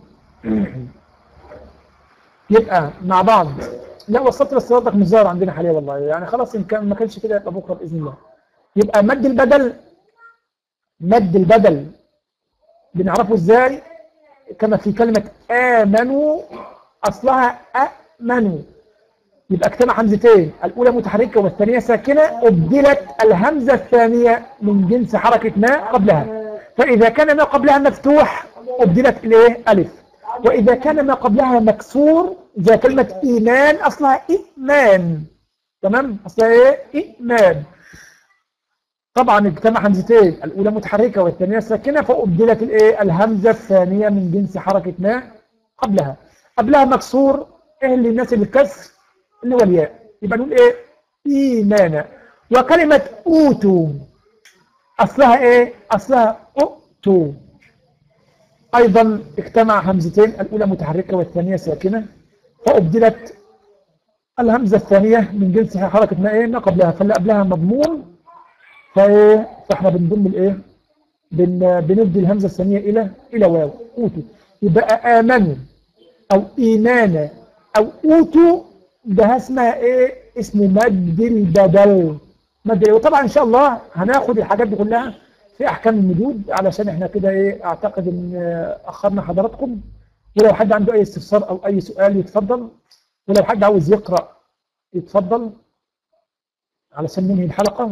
يبقى مع بعض لا وصلت بس وضعك مش ظاهر عندنا حاليا والله يعني خلاص ان كان ما كانش كده يبقى بكره باذن الله يبقى مد البدل مد البدل بنعرفه ازاي كما في كلمة آمنوا أصلها أمنوا يبقى اجتمع همزتين الأولى متحركة والثانية ساكنة أبدلت الهمزة الثانية من جنس حركة ما قبلها فإذا كان ما قبلها مفتوح أبدلت إليه ألف وإذا كان ما قبلها مكسور زي كلمة إيمان أصلها إيمان تمام أصلها إيه إيمان طبعا اجتمع همزتين الأولى متحركة والثانية ساكنة فأبدلت الإيه الهمزة الثانية من جنس حركة ما قبلها قبلها مكسور إيه اللي الناس اللي الكسر اللي هو الياء يبقى نقول إيه إيمانا وكلمة أوتوا أصلها إيه أصلها أؤتوا أيضا اجتمع همزتين الأولى متحركة والثانية ساكنة فأبدلت الهمزة الثانية من جنس حركة ما إيه ما قبلها فاللي قبلها مضمون فايه فاحنا بنضم الايه بن بندي الهمزه الثانيه الى الى واو اوتوا يبقى امنوا او ايمانا او اوتوا ده اسمها ايه اسمه مد البدل مد وطبعا ان شاء الله هناخد الحاجات دي كلها في احكام المدود علشان احنا كده ايه اعتقد ان اخرنا حضراتكم ولو حد عنده اي استفسار او اي سؤال يتفضل ولو حد عاوز يقرا يتفضل علشان ننهي الحلقه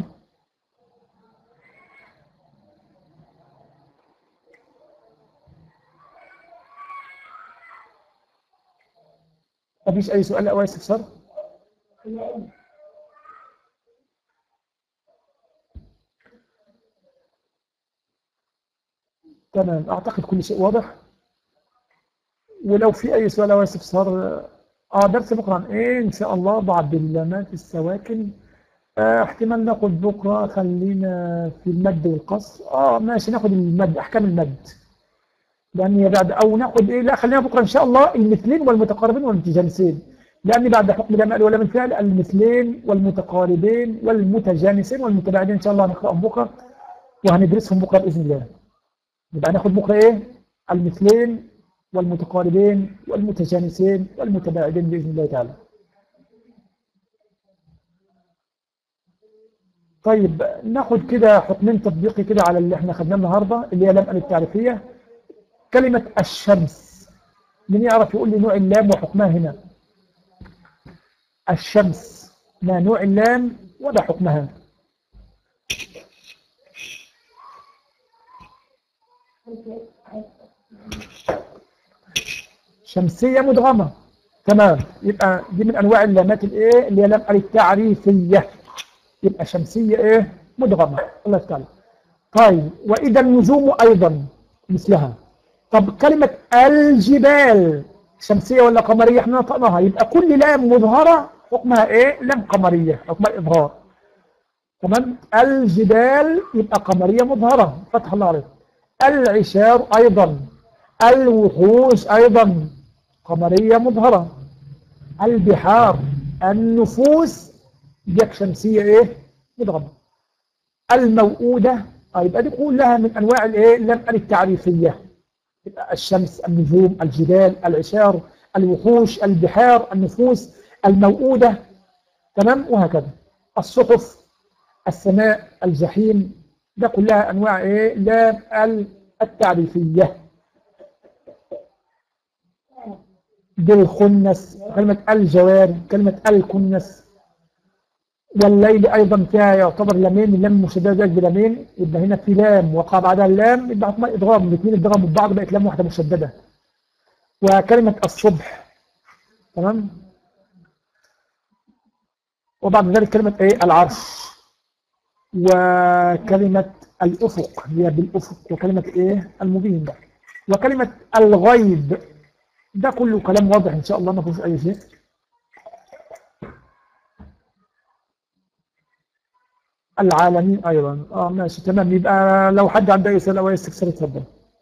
مفيش أي سؤال أو أي استفسار؟ تمام أعتقد كل شيء واضح ولو في أي سؤال أو أي استفسار آه درس بكرة عن إيه إن شاء الله بعد اللامات السواكن آه احتمال ناخد بكرة خلينا في المد والقصر آه ماشي ناخد المد أحكام المد لأن بعد أو ناخد إيه لا خلينا بكرة إن شاء الله المثلين والمتقاربين والمتجانسين لأن بعد حكم لا مال ولا من فعل المثلين والمتقاربين والمتجانسين والمتباعدين إن شاء الله هنقرأهم بكرة وهندرسهم بكرة بإذن الله يبقى ناخد بكرة إيه المثلين والمتقاربين والمتجانسين والمتباعدين بإذن الله تعالى طيب ناخد كده حكمين تطبيقي كده على اللي احنا خدناه النهارده اللي هي لام التعريفيه كلمة الشمس من يعرف يقول لي نوع اللام وحكمها هنا الشمس ما نوع اللام ولا حكمها شمسية مدغمة تمام يبقى دي من أنواع اللامات الإيه اللي هي لام التعريفية يبقى شمسية إيه مدغمة الله تعالى طيب وإذا النجوم أيضا مثلها طب كلمة الجبال شمسية ولا قمرية احنا نطقناها يبقى كل لام مظهرة حكمها ايه لام قمرية حكمها الإظهار تمام الجبال يبقى قمرية مظهرة فتح الله عليك العشار أيضا الوحوش أيضا قمرية مظهرة البحار النفوس ديك شمسية ايه مدغمة الموؤودة يبقى دي كلها من انواع الايه اللام التعريفيه يبقى الشمس النجوم الجبال العشار الوحوش البحار النفوس الموؤودة تمام وهكذا الصحف السماء الجحيم ده كلها انواع ايه لام التعريفيه بالخنس كلمة الجوار كلمة الكنس والليل أيضا فيها يعتبر لامين اللام مشددة بلامين يبقى هنا في لام وقع بعدها اللام يبقى حكمها إدغام الاثنين ادغاموا ببعض بقت لام واحدة مشددة وكلمة الصبح تمام وبعد ذلك كلمة إيه العرش وكلمة الأفق هي بالأفق وكلمة إيه المبين وكلمة الغيب ده كله كلام واضح إن شاء الله ما فيهوش أي شيء العالمين أيضا آه ماشي تمام يبقى لو حد عنده أي سؤال أو أي استفسار اتفضل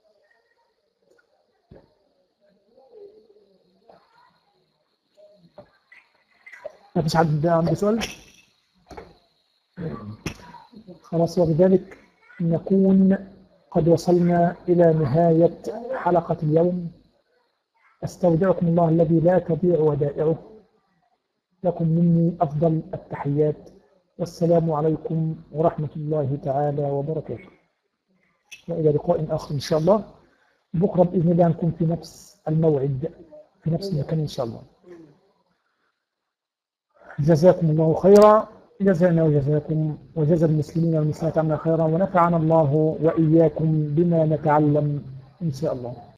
ما فيش حد عنده سؤال خلاص وبذلك نكون قد وصلنا إلى نهاية حلقة اليوم أستودعكم الله الذي لا تضيع ودائعه لكم مني أفضل التحيات والسلام عليكم ورحمة الله تعالى وبركاته وإلى لقاء آخر إن شاء الله بكرة بإذن الله نكون في نفس الموعد في نفس المكان إن شاء الله جزاكم الله خيرا جزانا وجزاكم وجزا المسلمين والمسلمات عنا خيرا ونفعنا الله وإياكم بما نتعلم إن شاء الله